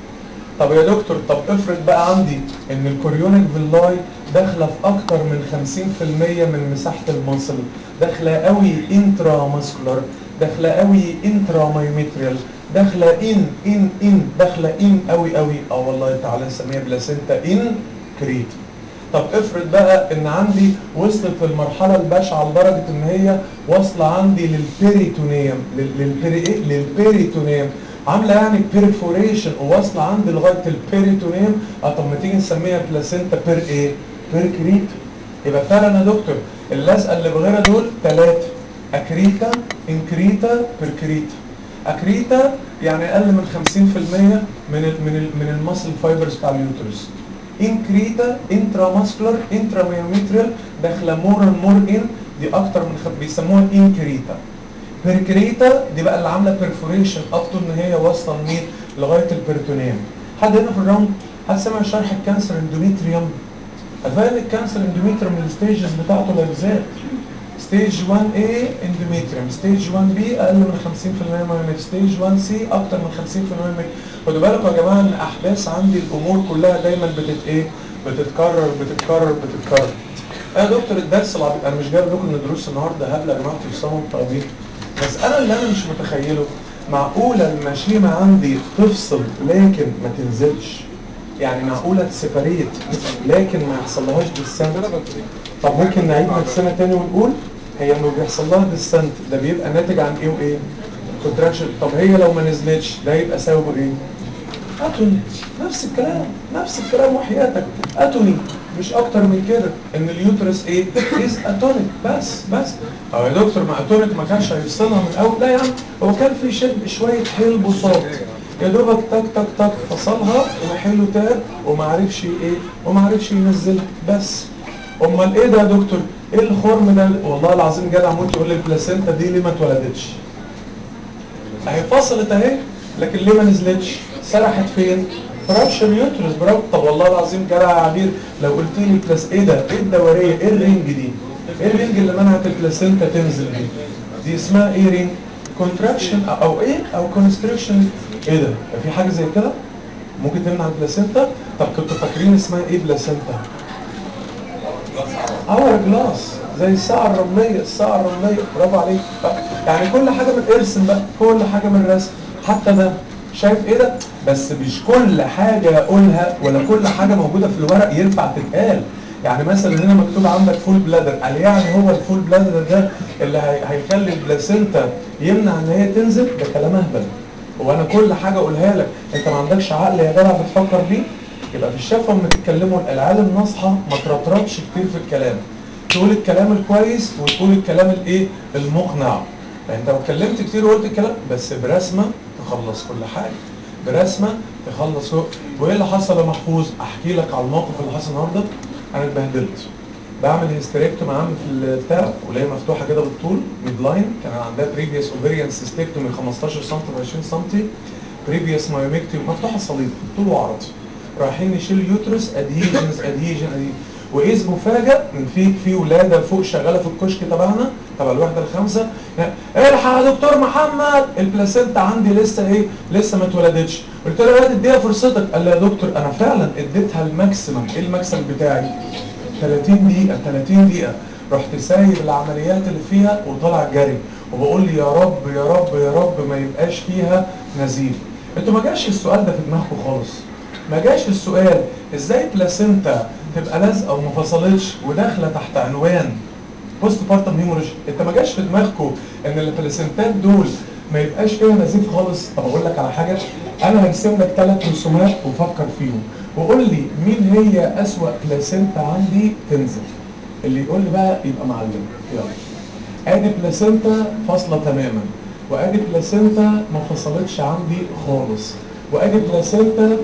طب يا دكتور طب افرض بقى عندي ان الكوريونيك فيلاي داخله في اكتر من 50% من مساحه المصل داخله قوي انترا ماسكولار داخله قوي انترا مايوميتريال داخله ان ان ان داخله ان قوي قوي اه والله تعالى نسميها بلاسينتا ان كريت طب افرض بقى ان عندي وصلت في المرحله البشعه لدرجه ان هي واصله عندي للبيريتونيوم للبيري ايه للبيريتونيوم عامله يعني بيرفوريشن وواصله عندي لغايه البيريتونيوم اه طب ما تيجي نسميها بلاسينتا بير ايه بير كريت يبقى فعلا يا دكتور اللزقه اللي بغيرها دول ثلاثه اكريتا انكريتا بيركريتا اكريتا يعني اقل من 50% من ال من ال من المسل فايبرز بتاع اليوترس انكريتا انترا ماسكولار انترا ميوميتريال داخله مور اند مور ان دي اكتر من خ... بيسموها انكريتا بيركريتا دي بقى اللي عامله بيرفوريشن اب تو ان هي واصله لمين لغايه البريتونيوم حد هنا في الراوند حد سمع شرح الكانسر اندوميتريوم هتلاقي ان الكانسر اندوميتريوم الستيجز بتاعته الاجزاء ستيج 1A اندوميتريوم ستيج 1B اقل من 50% مايوميت ستيج 1C اكتر من 50% مايوميت خدوا بالكم يا جماعه ان احداث عندي الامور كلها دايما بتت ايه بتتكرر بتتكرر بتتكرر يا دكتور الدرس العبيط انا مش جايب لكم ان دروس النهارده هبله يا جماعه تفصلوا طيبين بس انا اللي انا مش متخيله معقوله المشيمه عندي تفصل لكن ما تنزلش يعني معقوله تسيبريت لكن ما يحصلهاش ديسنت طب ممكن نعيد نفسنا تاني ونقول هي لما بيحصل لها ديسنت ده بيبقى ناتج عن ايه وايه؟ كونتراكشن طب هي لو ما نزلتش ده يبقى سببه ايه؟ اتوني نفس الكلام نفس الكلام وحياتك اتوني مش اكتر من كده ان اليوترس ايه از اتونيك بس بس او يا دكتور ما اتونيك ما كانش هيفصلها من الاول لا يا عم هو كان في شد شويه حيل بساط يا دوبك تك تك تك فصلها وحيله تاب وما عرفش ايه وما عرفش ينزلها بس امال ايه ده يا دكتور ايه الخرم ده والله العظيم جدع موت يقول لي البلاسينتا دي ليه ما اتولدتش اهي فصلت اهي لكن ليه ما نزلتش سرحت فين فرابشر يوترس برافو طب والله العظيم جدع يا عبير لو قلت لي بلاس ايه ده ايه الدوريه ايه الرينج دي ايه الرينج اللي منعت البلاسينتا تنزل دي دي اسمها ايه رينج كونتراكشن او ايه او كونستريكشن ايه ده في حاجه زي كده ممكن تمنع البلاسينتا طب كنتوا فاكرين اسمها ايه بلاسينتا اور جلاس زي الساعة الرملية الساعة الرملية برافو عليك يعني كل حاجة من ارسم بقى كل حاجة من رسم حتى ده شايف ايه ده بس مش كل حاجة اقولها ولا كل حاجة موجودة في الورق ينفع تتقال يعني مثلا هنا مكتوب عندك فول بلادر قال يعني هو الفول بلادر ده اللي هي- هيخلي البلاسينتا يمنع ان هي تنزل ده كلام اهبل هو انا كل حاجة اقولها لك انت ما عندكش عقل يا جدع بتفكر بيه يبقى في الشفه لما تتكلموا العيال الناصحه ما ترطرطش كتير في الكلام تقول الكلام الكويس وتقول الكلام الايه المقنع يعني انت لو اتكلمت كتير وقلت الكلام بس برسمه تخلص كل حاجه برسمه تخلص هو. وايه اللي حصل يا محفوظ احكي لك على الموقف اللي حصل النهارده انا اتبهدلت بعمل هيستريكتوم عام في البتاع ولاقي مفتوحه كده بالطول ميد لاين كان عندها بريفيوس اوفيريان سيستكتومي 15 سم ب 20 سم بريفيوس مايوميكتومي مفتوحه صليب طول وعرض رايحين نشيل يوترس ادهيجنز ادهيجن ادهيجن واذ مفاجئ ان في في ولاده فوق شغاله في الكشك تبعنا تبع الوحده الخامسه الحق يا دكتور محمد البلاسينتا عندي لسه ايه لسه ما اتولدتش قلت له يا اديها فرصتك قال لي يا دكتور انا فعلا اديتها الماكسيمم ايه الماكسيمم بتاعي 30 دقيقه 30 دقيقه رحت سايب العمليات اللي فيها وطلع جري وبقول لي يا رب يا رب يا رب ما يبقاش فيها نزيف انتوا ما جاش السؤال ده في دماغكم خالص ما جاش السؤال ازاي بلاسينتا تبقى لازقه وما فصلتش وداخله تحت عنوان بوست بارتم هيموريج انت ما جاش في دماغكم ان البلاسينتات دول ما يبقاش فيها نزيف خالص طب اقول لك على حاجه انا هرسم لك ثلاث رسومات وفكر فيهم وقول لي مين هي اسوأ بلاسينتا عندي تنزل اللي يقول لي بقى يبقى معلم يلا ادي بلاسينتا فاصله تماما وادي بلاسينتا ما فصلتش عندي خالص وادي بلاسينتا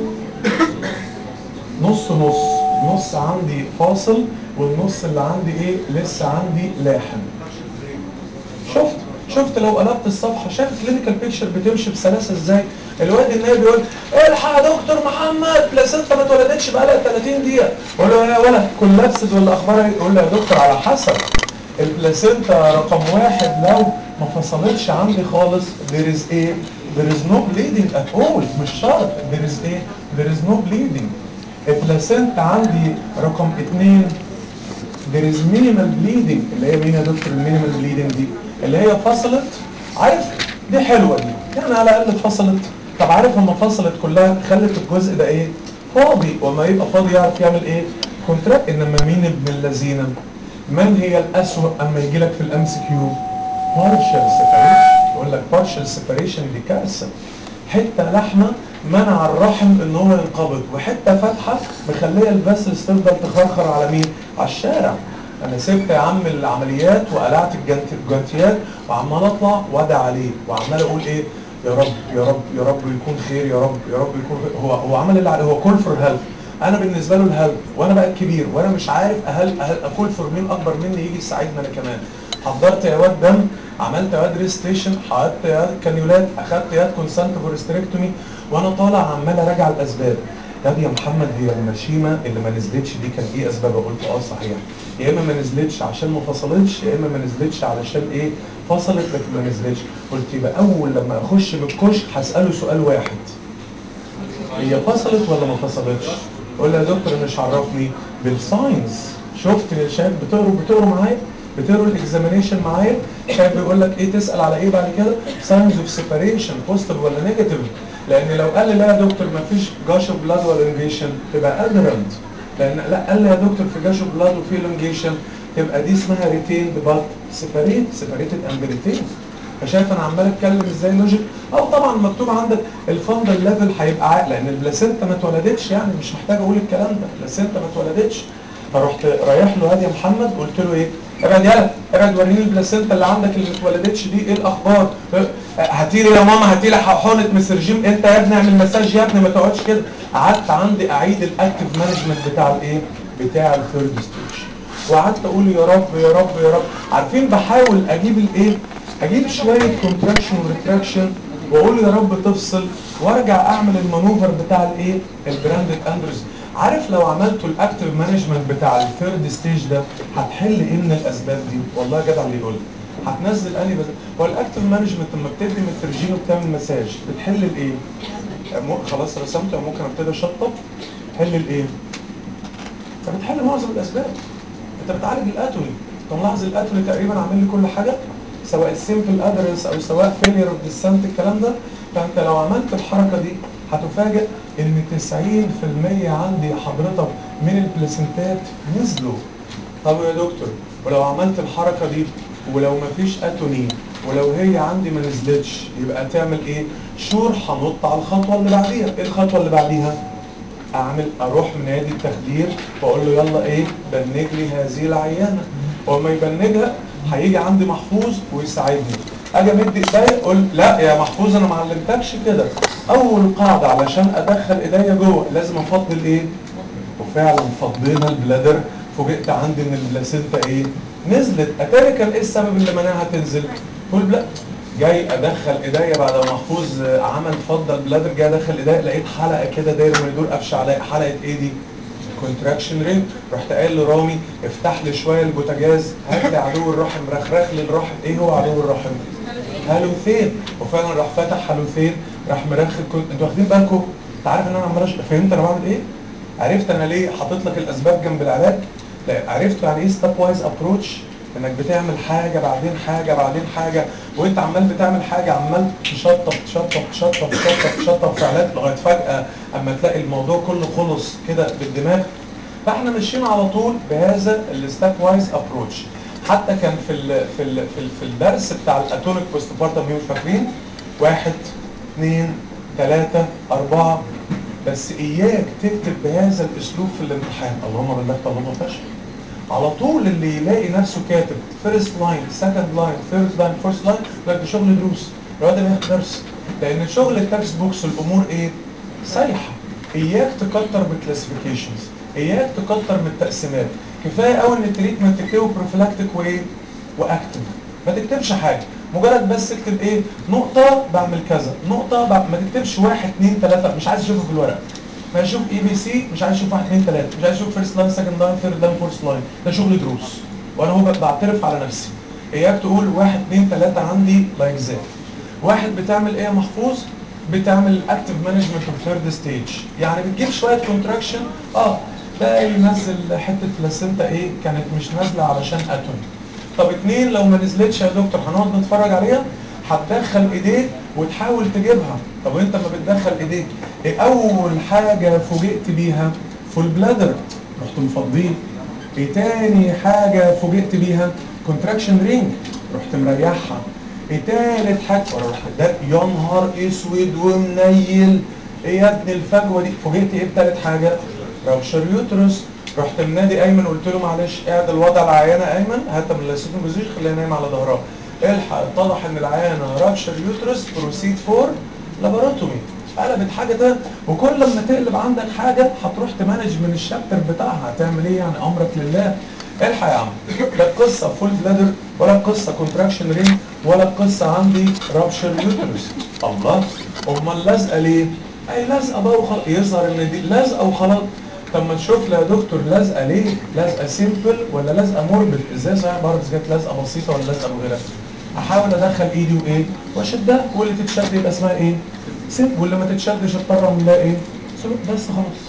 نص نص نص عندي فاصل والنص اللي عندي ايه لسه عندي لاحم شفت شفت لو قلبت الصفحه شايف الكلينيكال بيكتشر بتمشي بسلاسه ازاي الواد النايب بيقول الحق يا دكتور محمد بلاسينتا ما اتولدتش بقالها 30 دقيقه اقول له يا ولد كولابسد ولا اخبارها ايه يقول له يا دكتور على حسب البلاسينتا رقم واحد لو ما فصلتش عندي خالص there is a there is no bleeding at all مش شرط there is a there is no bleeding البلاسينتا عندي رقم اتنين there is minimal bleeding اللي هي مين يا دكتور المينيمال bleeding دي اللي هي فصلت عارف دي حلوه دي يعني على الاقل فصلت طب عارف لما فصلت كلها خلت الجزء ده ايه فاضي وما يبقى فاضي يعرف يعمل ايه كونتراكت انما مين ابن اللذينه من هي الاسوأ اما يجي لك في الام سي كيو partial separation يقول لك partial separation دي كارثه حته لحمه منع الرحم ان هو ينقبض وحته فاتحه مخليه الفاسلز تفضل تخرخر على مين على الشارع انا سبت يا عم العمليات وقلعت الجنت- الجنتيات وعمال اطلع وادع عليه وعمال اقول ايه يا رب يا رب يا رب يكون خير يا رب يا رب يكون خير. هو هو عمل اللي عليه هو كول فور هيلب انا بالنسبه له الهيلب وانا بقى الكبير وانا مش عارف أهل أهل اكول فور مين اكبر مني يجي يساعدني انا كمان حضرت يا واد دم عملت ياد ريستيشن حطيت ياد كانيولات اخدت ياد كونسنت فورستريكتومي وانا طالع عمال اراجع الاسباب طب يا محمد هي المشيمه اللي ما نزلتش دي كان ايه اسبابها قلت اه صحيح يا اما ما نزلتش عشان ما فصلتش يا اما ما نزلتش علشان ايه فصلت لكن ما نزلتش قلت يبقى اول لما اخش من الكشك هساله سؤال واحد هي فصلت ولا ما فصلتش قول له يا دكتور مش عرفني بالساينس شفت شايف بتقروا بتقروا معايا بتقروا الاكزامينيشن معايا شايف بيقول لك ايه تسال على ايه بعد كده ساينز اوف سيباريشن بوزيتيف ولا نيجاتيف لان لو قال لي لا يا دكتور ما فيش جاش اوف بلاد ولا انجيشن تبقى ادرنت لان لا قال لي يا دكتور في جاش اوف بلاد وفي الونجيشن تبقى دي اسمها ريتيند بات سيباريت سيباريتد اند ريتيند فشايف انا عمال اتكلم ازاي لوجيك او طبعا مكتوب عندك الفندل ليفل هيبقى عقل لان البلاسينتا ما اتولدتش يعني مش محتاج اقول الكلام ده البلاسينتا ما اتولدتش فرحت رايح له هادي يا محمد قلت له ايه ابعد يلا ابعد وريني البلاسينتا اللي عندك اللي ما اتولدتش دي ايه الاخبار هاتي لي يا ماما هاتي لي حقنه ميسرجيم انت يا ابني اعمل مساج يا ابني ما تقعدش كده قعدت عندي اعيد الاكتف مانجمنت بتاع الايه بتاع الثيرد ستيج وقعدت اقول يا رب يا رب يا رب عارفين بحاول اجيب الايه اجيب شويه كونتراكشن وريتراكشن واقول يا رب تفصل وارجع اعمل المانوفر بتاع الايه البراندد اندرز عارف لو عملتوا الاكتف مانجمنت بتاع الثيرد ستيج ده هتحل ايه من الاسباب دي والله جدع اللي يقول هتنزل انهي بس هو الاكتف مانجمنت لما بتدي مترجين وبتعمل مساج بتحل الايه خلاص رسمت ممكن ابتدي اشطب تحل الايه فبتحل معظم الاسباب انت بتعالج الاتوني انت ملاحظ الاتوني تقريبا عامل لي كل حاجه سواء السيمبل ادرس او سواء فيلير اوف ديسنت الكلام ده فانت لو عملت الحركه دي هتفاجئ ان 90% عندي حضرتك من البلاسنتات نزلوا طب يا دكتور ولو عملت الحركه دي ولو مفيش اتوني ولو هي عندي ما نزلتش يبقى تعمل ايه شور هنط على الخطوه اللي بعديها ايه الخطوه اللي بعديها اعمل اروح من نادي التخدير واقول له يلا ايه بنج لي هذه العيانه وما يبنجها هيجي عندي محفوظ ويساعدني اجي امد ايديا اقول لا يا محفوظ انا ما علمتكش كده اول قاعده علشان ادخل ايديا جوه لازم افضل ايه وفعلا فضينا البلادر فوجئت عندي ان البلاسينتا ايه نزلت اتاري كان ايه السبب اللي منعها تنزل قول لا جاي ادخل ايديا بعد ما محفوظ عمل فضل البلادر جاي ادخل ايديا لقيت حلقه كده دايره ما يدور قفش عليا حلقه ايه دي كونتراكشن رينج رحت قايل لرامي افتح لي شويه البوتاجاز هات لي عدو الرحم رخرخ لي الرحم ايه هو عدو الرحم هالوثين وفعلا راح فتح هالوثين راح مرخل كنت انتوا واخدين بالكم انت عارف ان انا عمال أش- فهمت انا بعمل ايه عرفت انا ليه حاطط لك الاسباب جنب العلاج لا عرفت يعني ايه ستيب وايز ابروتش انك بتعمل حاجه بعدين حاجه بعدين حاجه وانت عمال بتعمل حاجه عمال تشطب تشطب تشطب تشطب تشطب في علاج لغايه فجاه اما تلاقي الموضوع كله خلص كده بالدماغ فاحنا ماشيين على طول بهذا الستيب وايز ابروتش حتى كان في ال في ال في, ال في الدرس بتاع الاتونيك بوست بارتم مش فاكرين واحد اثنين ثلاثة أربعة بس إياك تكتب بهذا الأسلوب في الامتحان اللهم بالله اللهم فشل على طول اللي يلاقي نفسه كاتب فيرست لاين سكند لاين ثيرد لاين فورست لاين لا ده شغل دروس الواد ده بياخد درس لأن شغل التكست بوكس الأمور إيه؟ سايحة إياك تكتر بالكلاسيفيكيشنز إياك تكتر من التقسيمات كفاية قوي إن التريتمنت تكتبه بروفيلاكتيك وإيه؟ وأكتف ما تكتبش حاجة مجرد بس اكتب ايه نقطة بعمل كذا نقطة بعمل ما تكتبش واحد اتنين تلاتة مش عايز اشوفه في الورق ما اشوف اي بي سي مش عايز اشوف واحد اتنين تلاتة مش عايز اشوف فيرست لاين سكند لاين ثيرد لاين فورث لاين ده شغل دروس وانا هو بعترف على نفسي اياك تقول واحد اتنين تلاتة عندي لايك ذات واحد بتعمل ايه يا محفوظ بتعمل اكتف مانجمنت في ثيرد ستيج يعني بتجيب شويه كونتراكشن اه ده ينزل حته بلاسينتا ايه كانت مش نازله علشان اتون طب اتنين لو ما نزلتش يا دكتور هنقعد نتفرج عليها هتدخل ايديك وتحاول تجيبها طب وانت ما بتدخل ايديك ايه اول حاجه فوجئت بيها فول بلادر رحت مفضيه ايه تاني حاجه فوجئت بيها كونتراكشن رينج رحت مريحها ايه تالت حاجه ورا رحت ده يا نهار اسود ومنيل ايه يا ابني الفجوه دي فوجئت ايه بتالت حاجه راوشر يوترس رحت منادي ايمن قلت له معلش قاعد الوضع العيانه ايمن هات من اللاسيتون بوزيشن خليها نايمه على ظهرها الحق اتضح ان العيانه رابشر يوترس بروسيد فور لاباراتومي قلبت حاجه ده وكل لما تقلب عندك حاجه هتروح تمانج من الشابتر بتاعها هتعمل ايه يعني امرك لله الحق يا عم ده القصه فول بلادر ولا القصه كونتراكشن رينج ولا القصه عندي رابشر يوترس الله امال لازقه ليه؟ اي لازقه بقى وخلاص يظهر ان دي لازقه وخلاص طب ما تشوف لي يا دكتور لازقه ليه؟ لازقه سيمبل ولا لازقه موربل؟ ازاي صحيح برضه كانت لازقه بسيطه ولا لازقه مغيره؟ احاول ادخل ايدي وايه؟ واشدها واللي تتشد يبقى اسمها ايه؟ سيمبل واللي ما تتشدش اضطر اعمل لها ايه؟ سلوك بس خلاص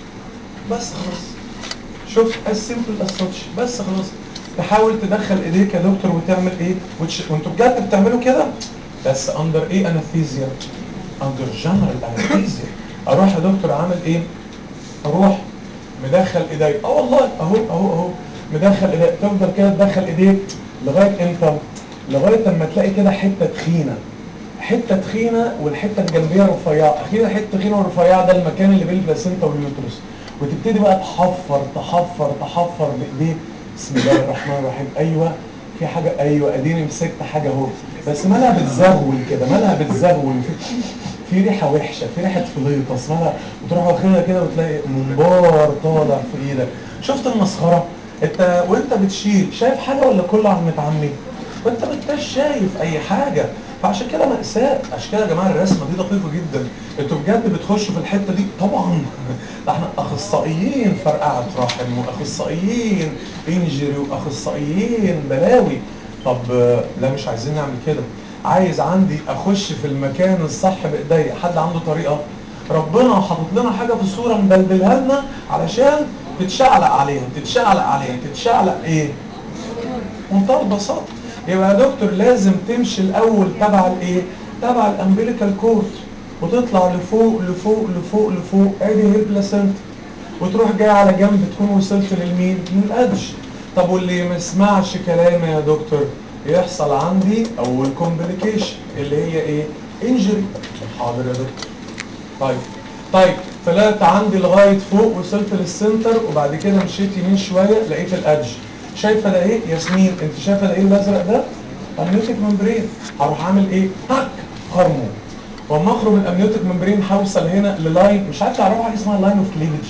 بس خلاص شوف السيمبل السوتش بس خلاص تحاول تدخل ايديك يا دكتور وتعمل ايه وتش... وانتوا بجد بتعملوا كده بس اندر ايه انستيزيا اندر جنرال انستيزيا اروح يا دكتور عامل ايه اروح مدخل ايدي اه والله اهو اهو اهو مدخل ايدي تفضل كده تدخل ايديك لغايه امتى لغايه اما تلاقي كده حته تخينه حته تخينه والحته الجنبيه رفيعه اخيرا حته تخينه ورفيعه ده المكان اللي بين البلاسينتا واليوترس وتبتدي بقى تحفر تحفر تحفر بايديك بسم الله الرحمن الرحيم ايوه في حاجه ايوه اديني مسكت حاجه اهو بس مالها بتزغول كده مالها بتزغول في, في ريحه وحشه في ريحه فليطس مالها وتروح واخدها كده وتلاقي منبار طالع في ايدك شفت المسخره انت وانت بتشيل شايف حاجه ولا كله عم متعمي وانت ما انتش شايف اي حاجه فعشان كده مأساة عشان كده يا جماعه الرسمه دي دقيقه جدا انتوا بجد بتخشوا في الحته دي طبعا ده احنا اخصائيين فرقعه رحم واخصائيين انجري واخصائيين بلاوي طب آه، لا مش عايزين نعمل كده عايز عندي اخش في المكان الصح بايديا حد عنده طريقه ربنا حاطط لنا حاجه في الصوره مدلدلها لنا علشان تتشعلق عليها تتشعلق عليها تتشعلق ايه منتهى البساطه يبقى يا دكتور لازم تمشي الاول تبع الايه تبع الامبليكال كورد وتطلع لفوق لفوق لفوق لفوق ادي هي البلاسنتا وتروح جاي على جنب تكون وصلت للمين للادج طب واللي ما يسمعش كلامي يا دكتور يحصل عندي اول كومبليكيشن اللي هي ايه انجري حاضر يا دكتور طيب طيب طلعت عندي لغايه فوق وصلت للسنتر وبعد كده مشيت يمين شويه لقيت الادج شايفه ده ايه ياسمين انت شايفه ده ايه الازرق ده امنيوتيك ممبرين هروح اعمل ايه هك خرمه واما اخرج من الامنيوتيك ممبرين هوصل هنا للاين مش عارف تعرفوا حاجه اسمها لاين اوف كليفج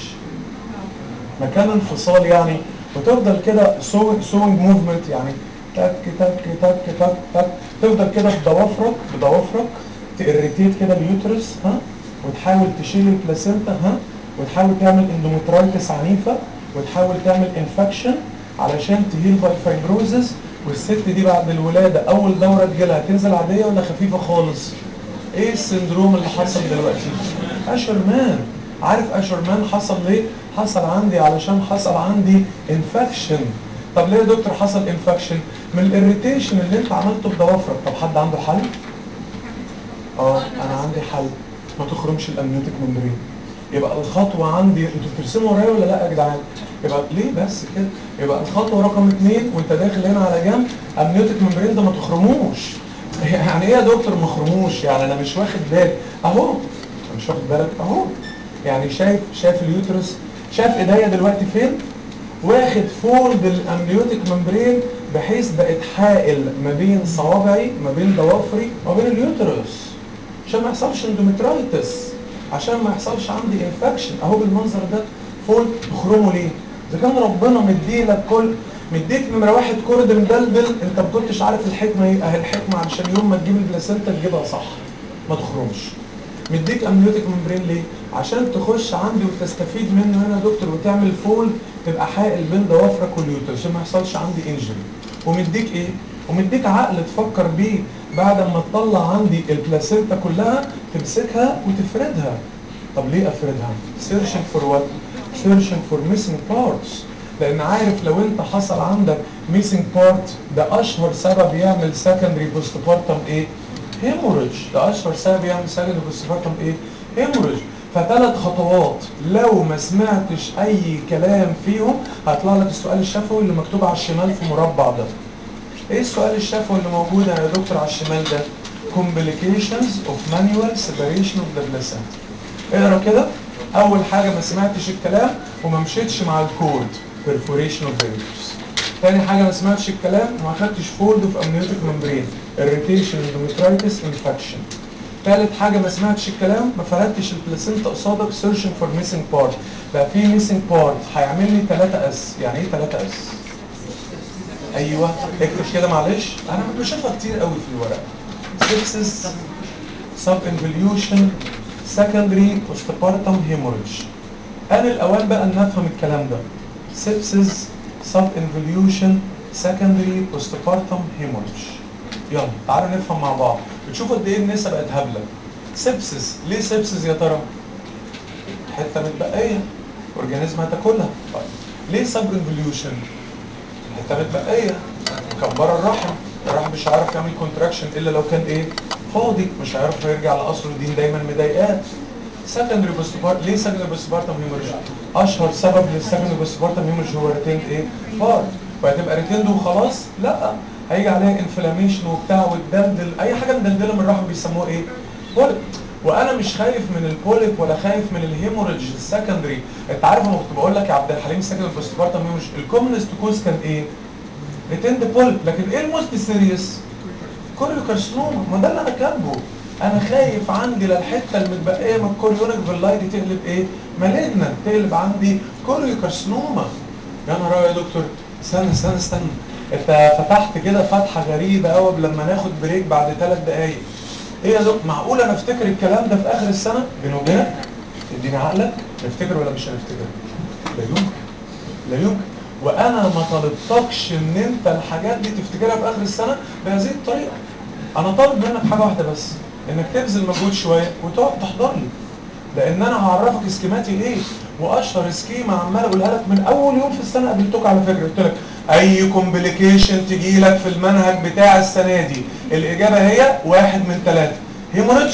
مكان انفصال يعني وتفضل كده سوينج موفمنت يعني تك تك تك تك تك تفضل كده بضوافرك بضوافرك تirritate كده اليوترس ها وتحاول تشيل البلاسينتا ها وتحاول تعمل اندومترايتس عنيفه وتحاول تعمل انفكشن علشان تهيل باي فايبروزس والست دي بعد الولاده اول دوره تجيلها تنزل عاديه ولا خفيفه خالص؟ ايه السندروم اللي حصل دلوقتي؟ اشرمان عارف اشرمان حصل ليه؟ حصل عندي علشان حصل عندي انفكشن طب ليه يا دكتور حصل انفكشن؟ من الاريتيشن اللي انت عملته بضوافرك طب حد عنده حل؟ اه انا عندي حل ما تخرمش الامنيوتيك ممبرين يبقى الخطوة عندي انتوا بترسموا ورايا ولا لا يا جدعان؟ يبقى ليه بس كده؟ يبقى الخطوة رقم اثنين وانت داخل هنا على جنب امنيوتيك ممبرين ده ما تخرموش. يعني ايه يا دكتور ما خرموش؟ يعني انا مش واخد بالي اهو مش واخد بالك اهو يعني شايف شايف اليوترس شايف ايديا دلوقتي فين؟ واخد فولد الامنيوتيك ممبرين بحيث بقت حائل ما بين صوابعي ما بين ضوافري وما بين اليوترس عشان ما يحصلش اندومترايتس عشان ما يحصلش عندي انفكشن اهو بالمنظر ده فول تخرمه ليه؟ اذا كان ربنا مديلك كل مديك نمره واحد كورد مدلدل انت ما كنتش عارف الحكمه ايه اهي الحكمه علشان يوم ما تجيب البلاسينتا تجيبها صح ما تخرمش مديك امنيوتيك ممبرين ليه؟ عشان تخش عندي وتستفيد منه هنا يا دكتور وتعمل فول تبقى حائل بين ضوافرك واليوتر عشان ما يحصلش عندي انجري ومديك ايه؟ ومديك عقل تفكر بيه بعد ما تطلع عندي البلاسينتا كلها تمسكها وتفردها طب ليه افردها؟ searching for what? searching for missing parts لان عارف لو انت حصل عندك missing part ده اشهر سبب يعمل secondary postpartum ايه؟ hemorrhage ده اشهر سبب يعمل secondary postpartum ايه؟ hemorrhage فثلاث خطوات لو ما سمعتش اي كلام فيهم هيطلع لك السؤال الشفوي اللي مكتوب على الشمال في مربع ده ايه السؤال الشفوي اللي موجود يا دكتور على الشمال ده complications of manual separation of the placenta اقرا كده اول حاجه ما سمعتش الكلام وما مشيتش مع الكود perforation of the uterus تاني حاجه ما سمعتش الكلام وما خدتش فولد اوف امنيوتيك ممبرين irritation endometritis infection تالت حاجة ما سمعتش الكلام ما فردتش البلاسينتا قصادك searching for missing part بقى في missing part هيعمل لي 3 اس يعني ايه 3 اس؟ ايوه اكتب كده معلش انا بشوفها كتير قوي في الورق sepsis subinvolution secondary postpartum hemorrhage انا الاوان بقى ان افهم الكلام ده sepsis subinvolution secondary postpartum hemorrhage يلا تعالوا نفهم مع بعض بتشوفوا قد ايه النسبه بقت هبله سبسس ليه سبسس يا ترى حته متبقيه اورجانيزم هتاكلها طيب ليه سب انفوليوشن حته متبقيه مكبره الرحم الرحم مش هيعرف يعمل كونتراكشن الا لو كان ايه فاضي مش هيعرف يرجع لاصله دي دايما مضايقاه سكندري بوستبار ليه سكندري بوستبارتم هيموريج اشهر سبب للسكندري بوستبارتم هيموريج هو ريتيند ايه فار وهتبقى ريتيند وخلاص لا هيجي عليها انفلاميشن وبتاع وتدلدل اي حاجه مدلدله من الرحم بيسموها ايه بوليب وانا مش خايف من البوليب ولا خايف من الهيموريج السكندري انت عارف انا كنت بقول لك يا عبد الحليم السكندري بوستبارتم هيموريج الكومنست كوز كان ايه ريتيند بوليب لكن ايه الموست سيريس كوريو كارسنوما ما ده اللي انا كاتبه انا خايف عندي للحته المتبقيه من الكوريونيك فيلاي دي تقلب ايه مالجنا تقلب عندي كوريو كارسنوما يا نهار يا دكتور استنى استنى استنى انت فتحت كده فتحه غريبه قوي لما ناخد بريك بعد ثلاث دقايق ايه يا دكتور معقول انا افتكر الكلام ده في اخر السنه بيني وبينك اديني عقلك نفتكر ولا مش هنفتكر لا يمكن لا يمكن وانا ما طالبتكش ان انت الحاجات دي تفتكرها في اخر السنه بهذه الطريقه انا طالب منك حاجه واحده بس انك تبذل مجهود شويه وتقعد تحضر لي لان انا هعرفك اسكيماتي ايه واشهر سكيمه عمال اقولها لك من اول يوم في السنه قابلتك على فكره قلت لك اي كومبليكيشن تجي لك في المنهج بتاع السنه دي الاجابه هي واحد من ثلاثه هيموريدج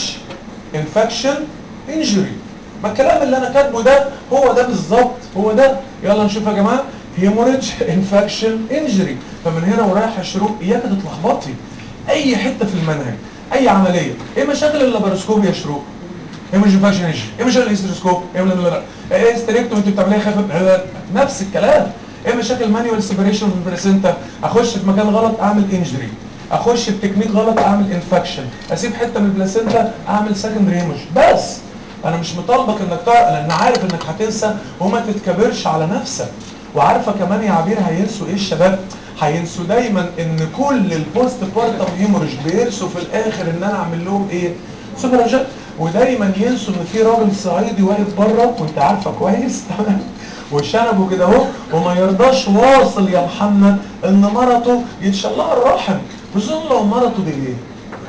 انفكشن انجري ما الكلام اللي انا كاتبه ده هو ده بالظبط هو ده يلا نشوف يا جماعه هيموريدج انفكشن انجري فمن هنا ورايح الشروق اياك تتلخبطي اي حته في المنهج اي عمليه ايه مشاكل اللاباروسكوب يا شروق ايه مش انفكشن انجري ايه مشاكل الهيستروسكوب ايه لا لا لا ايه هيستريكتوم انت بتعمليها خفيف نفس الكلام ايه مشاكل مانيوال سيبريشن في البلاسينتا اخش في مكان غلط اعمل انجري اخش في تكنيك غلط اعمل انفكشن اسيب حته من البلاسينتا اعمل سكندري هيموج بس انا مش مطالبك انك تعرف لان عارف انك هتنسى وما تتكبرش على نفسك وعارفه كمان يا عبير هينسوا ايه الشباب هينسوا دايما ان كل البوست بارتم هيموريج بيرسوا في الاخر ان انا اعمل لهم ايه سوبر ودايما ينسوا ان في راجل صعيدي واقف بره وانت عارفه كويس تمام وشنبه كده اهو وما يرضاش واصل يا محمد ان مرته يتشال لها الرحم خصوصا لو مرته دي ايه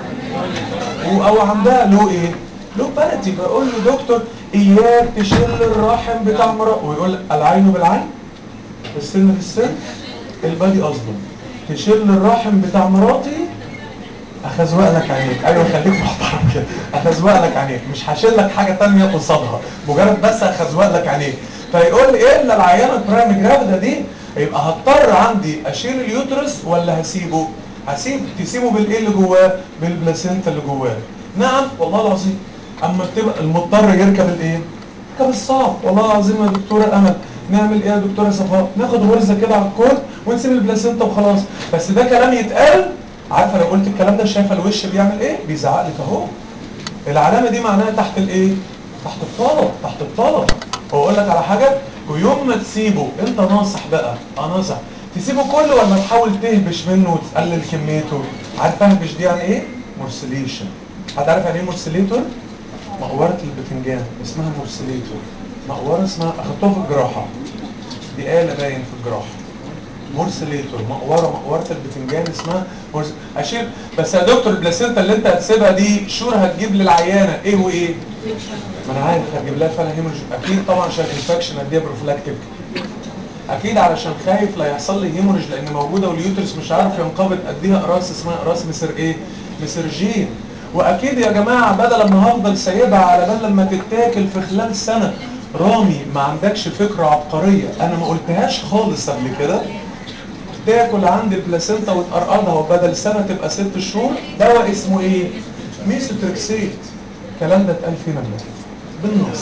او عندها له ايه له بلدي بقول له دكتور اياك تشيل الرحم بتاع مرته ويقول العين بالعين السن بالسن البادي اصلا تشيل الرحم بتاع مراتي اخزوق لك عينيك ايوه خليك محترم كده اخزوق لك عينيك مش هشيل لك حاجه ثانيه قصادها مجرد بس اخزوق لك عينيك فيقول لي ايه الا العيانه برايم جرافيدا دي يبقى هضطر عندي اشيل اليوترس ولا هسيبه هسيب تسيبه بالايه اللي جواه بالبلاسينتا اللي جواه نعم والله العظيم اما بتبقى المضطر يركب الايه يركب الصعب والله العظيم يا دكتوره امل نعمل ايه يا دكتوره صفاء ناخد غرزه كده على الكود ونسيب البلاسينتا وخلاص بس ده كلام يتقال عارفه لو قلت الكلام ده شايفه الوش بيعمل ايه بيزعق لك اهو العلامه دي معناها تحت الايه تحت الطلب تحت الطلب واقول لك على حاجه ويوم ما تسيبه انت ناصح بقى اه ناصح تسيبه كله ولا تحاول تهبش منه وتقلل كميته عارف اهبش دي يعني ايه مورسليشن حد عارف يعني ايه مورسليتور مقوره البتنجان اسمها مورسليتور مقوره اسمها اخدتوها في الجراحه دي آلة باين في الجراحه مورسليتور مقوره مقوره البتنجان اسمها مورس اشيل بس يا دكتور البلاسينتا اللي انت هتسيبها دي شور هتجيب للعيانه ايه وايه ما انا عارف هتجيب لها فعلا هيموريج اكيد طبعا عشان انفكشن اديها بروفلاكتيك اكيد علشان خايف لا يحصل لي هيموريج لان موجوده واليوترس مش عارف ينقبض اديها اقراص اسمها اقراص مسر ايه مسرجين واكيد يا جماعه بدل ما هفضل سايبها على بال لما تتاكل في خلال سنه رامي ما عندكش فكره عبقريه انا ما قلتهاش خالص قبل كده تاكل عند البلاسينتا وتقرقضها وبدل سنه تبقى ست شهور دواء اسمه ايه ميسوتريكسيت الكلام ده اتقال فينا بالنص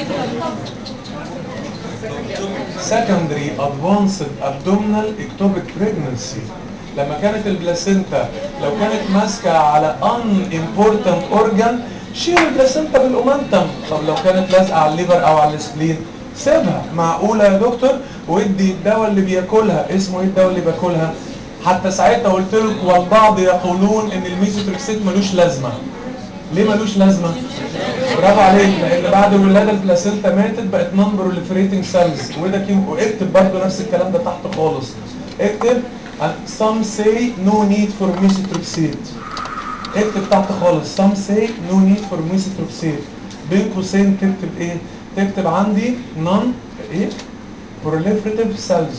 secondary advanced abdominal ectopic pregnancy لما كانت البلاسينتا لو كانت ماسكه على unimportant organ شيل البلاسينتا بالاومنتم طب لو كانت لازقه على الليفر او على السبلين سيبها معقوله يا دكتور وادي الدواء اللي بياكلها اسمه ايه الدواء اللي بياكلها حتى ساعتها قلت لكم والبعض يقولون ان الميزوتريكسيت ملوش لازمه ليه ملوش لازمه برافو عليك لان بعد الولاده البلاسينتا ماتت بقت نون بروليفريتنج سيلز وده كيم واكتب برضه نفس الكلام ده تحت خالص اكتب some say no need for methotrexate اكتب تحت خالص some say no need for methotrexate بين قوسين تكتب ايه تكتب عندي non ايه proliferative cells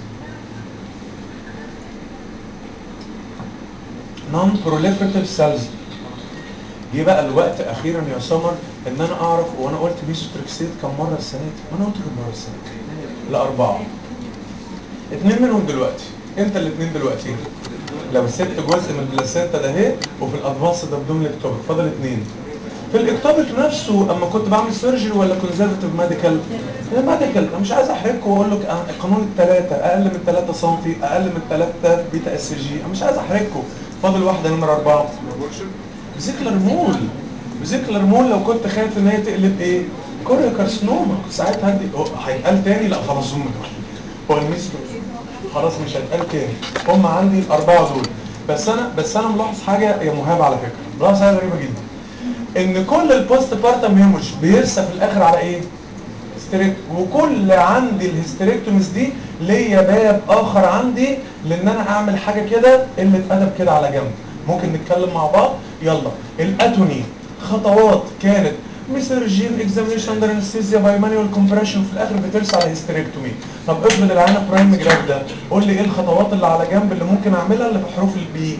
non proliferative cells جه بقى الوقت اخيرا يا سمر ان انا اعرف وانا قلت ميسوتريكسيت كم مره السنه دي وانا قلت كم مره السنه دي لا اربعه اثنين منهم دلوقتي انت الاثنين دلوقتي لو سبت جزء من البلاسينتا ده اهي وفي الادفانس ده بدون الاكتوبك فاضل اثنين في الاكتوبك نفسه اما كنت بعمل سيرجري ولا كونزرفتيف ميديكال ميديكال انا مش عايز احرجكم واقول لك أنا قانون الثلاثه اقل من 3 سم اقل من 3 بيتا اس جي انا مش عايز احرجكم فاضل واحده نمره اربعه بذكر مول بذكر مول لو كنت خايف ان هي تقلب ايه كوريا كارسنوما ساعتها هدي هو هيتقال تاني لا خلاص هم دول هو الميستر خلاص مش هيتقال تاني هم عندي الاربعه دول بس انا بس انا ملاحظ حاجه يا مهاب على فكره ملاحظ حاجه غريبه جدا ان كل البوست بارتم هيموج بيرسى في الاخر على ايه هيستريك وكل عندي الهستريكتوميز دي ليا باب اخر عندي لان انا اعمل حاجه كده قله ادب كده على جنب ممكن نتكلم مع بعض يلا الاتوني خطوات كانت ميسرجين اكزامينيشن اندر انستيزيا باي مانيوال كومبريشن وفي الاخر بترسى على هيستريكتومي طب افرض العينه برايم جراف ده قول لي ايه الخطوات اللي على جنب اللي ممكن اعملها اللي بحروف البي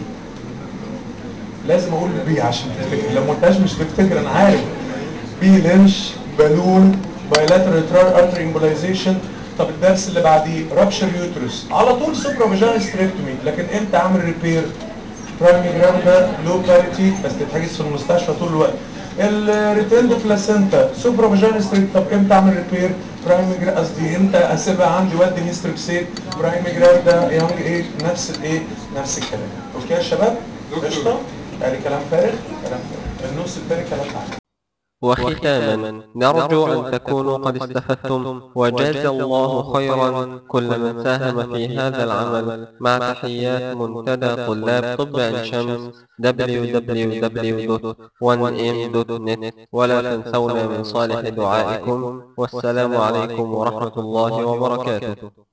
لازم اقول بي عشان تفتكر لو ما قلتهاش مش تفتكر انا عارف بي لينش بالون بايلاترال ريترار ارتري امبولايزيشن طب الدرس اللي بعديه رابشر يوترس على طول سوبرا فاجينال ستريكتومي لكن امتى اعمل ريبير برايمري جرام ده لو باريتي بس تتحجز في المستشفى طول الوقت الريتند بلاسينتا سوبرا فاجينال ستريك طب امتى اعمل ريبير برايمري جرام قصدي امتى اسيبها عندي وادي هيستريكسيت برايمري جرام ده يونج ايه نفس الايه نفس الكلام اوكي يا شباب قشطه يعني كلام فارغ كلام فارغ النص الثاني كلام تعالى وختاما نرجو أن تكونوا قد استفدتم وجاز الله خيرا كل من ساهم في هذا العمل مع تحيات منتدى طلاب طب عين شمس www.1m.net ولا تنسونا من صالح دعائكم والسلام عليكم ورحمة الله وبركاته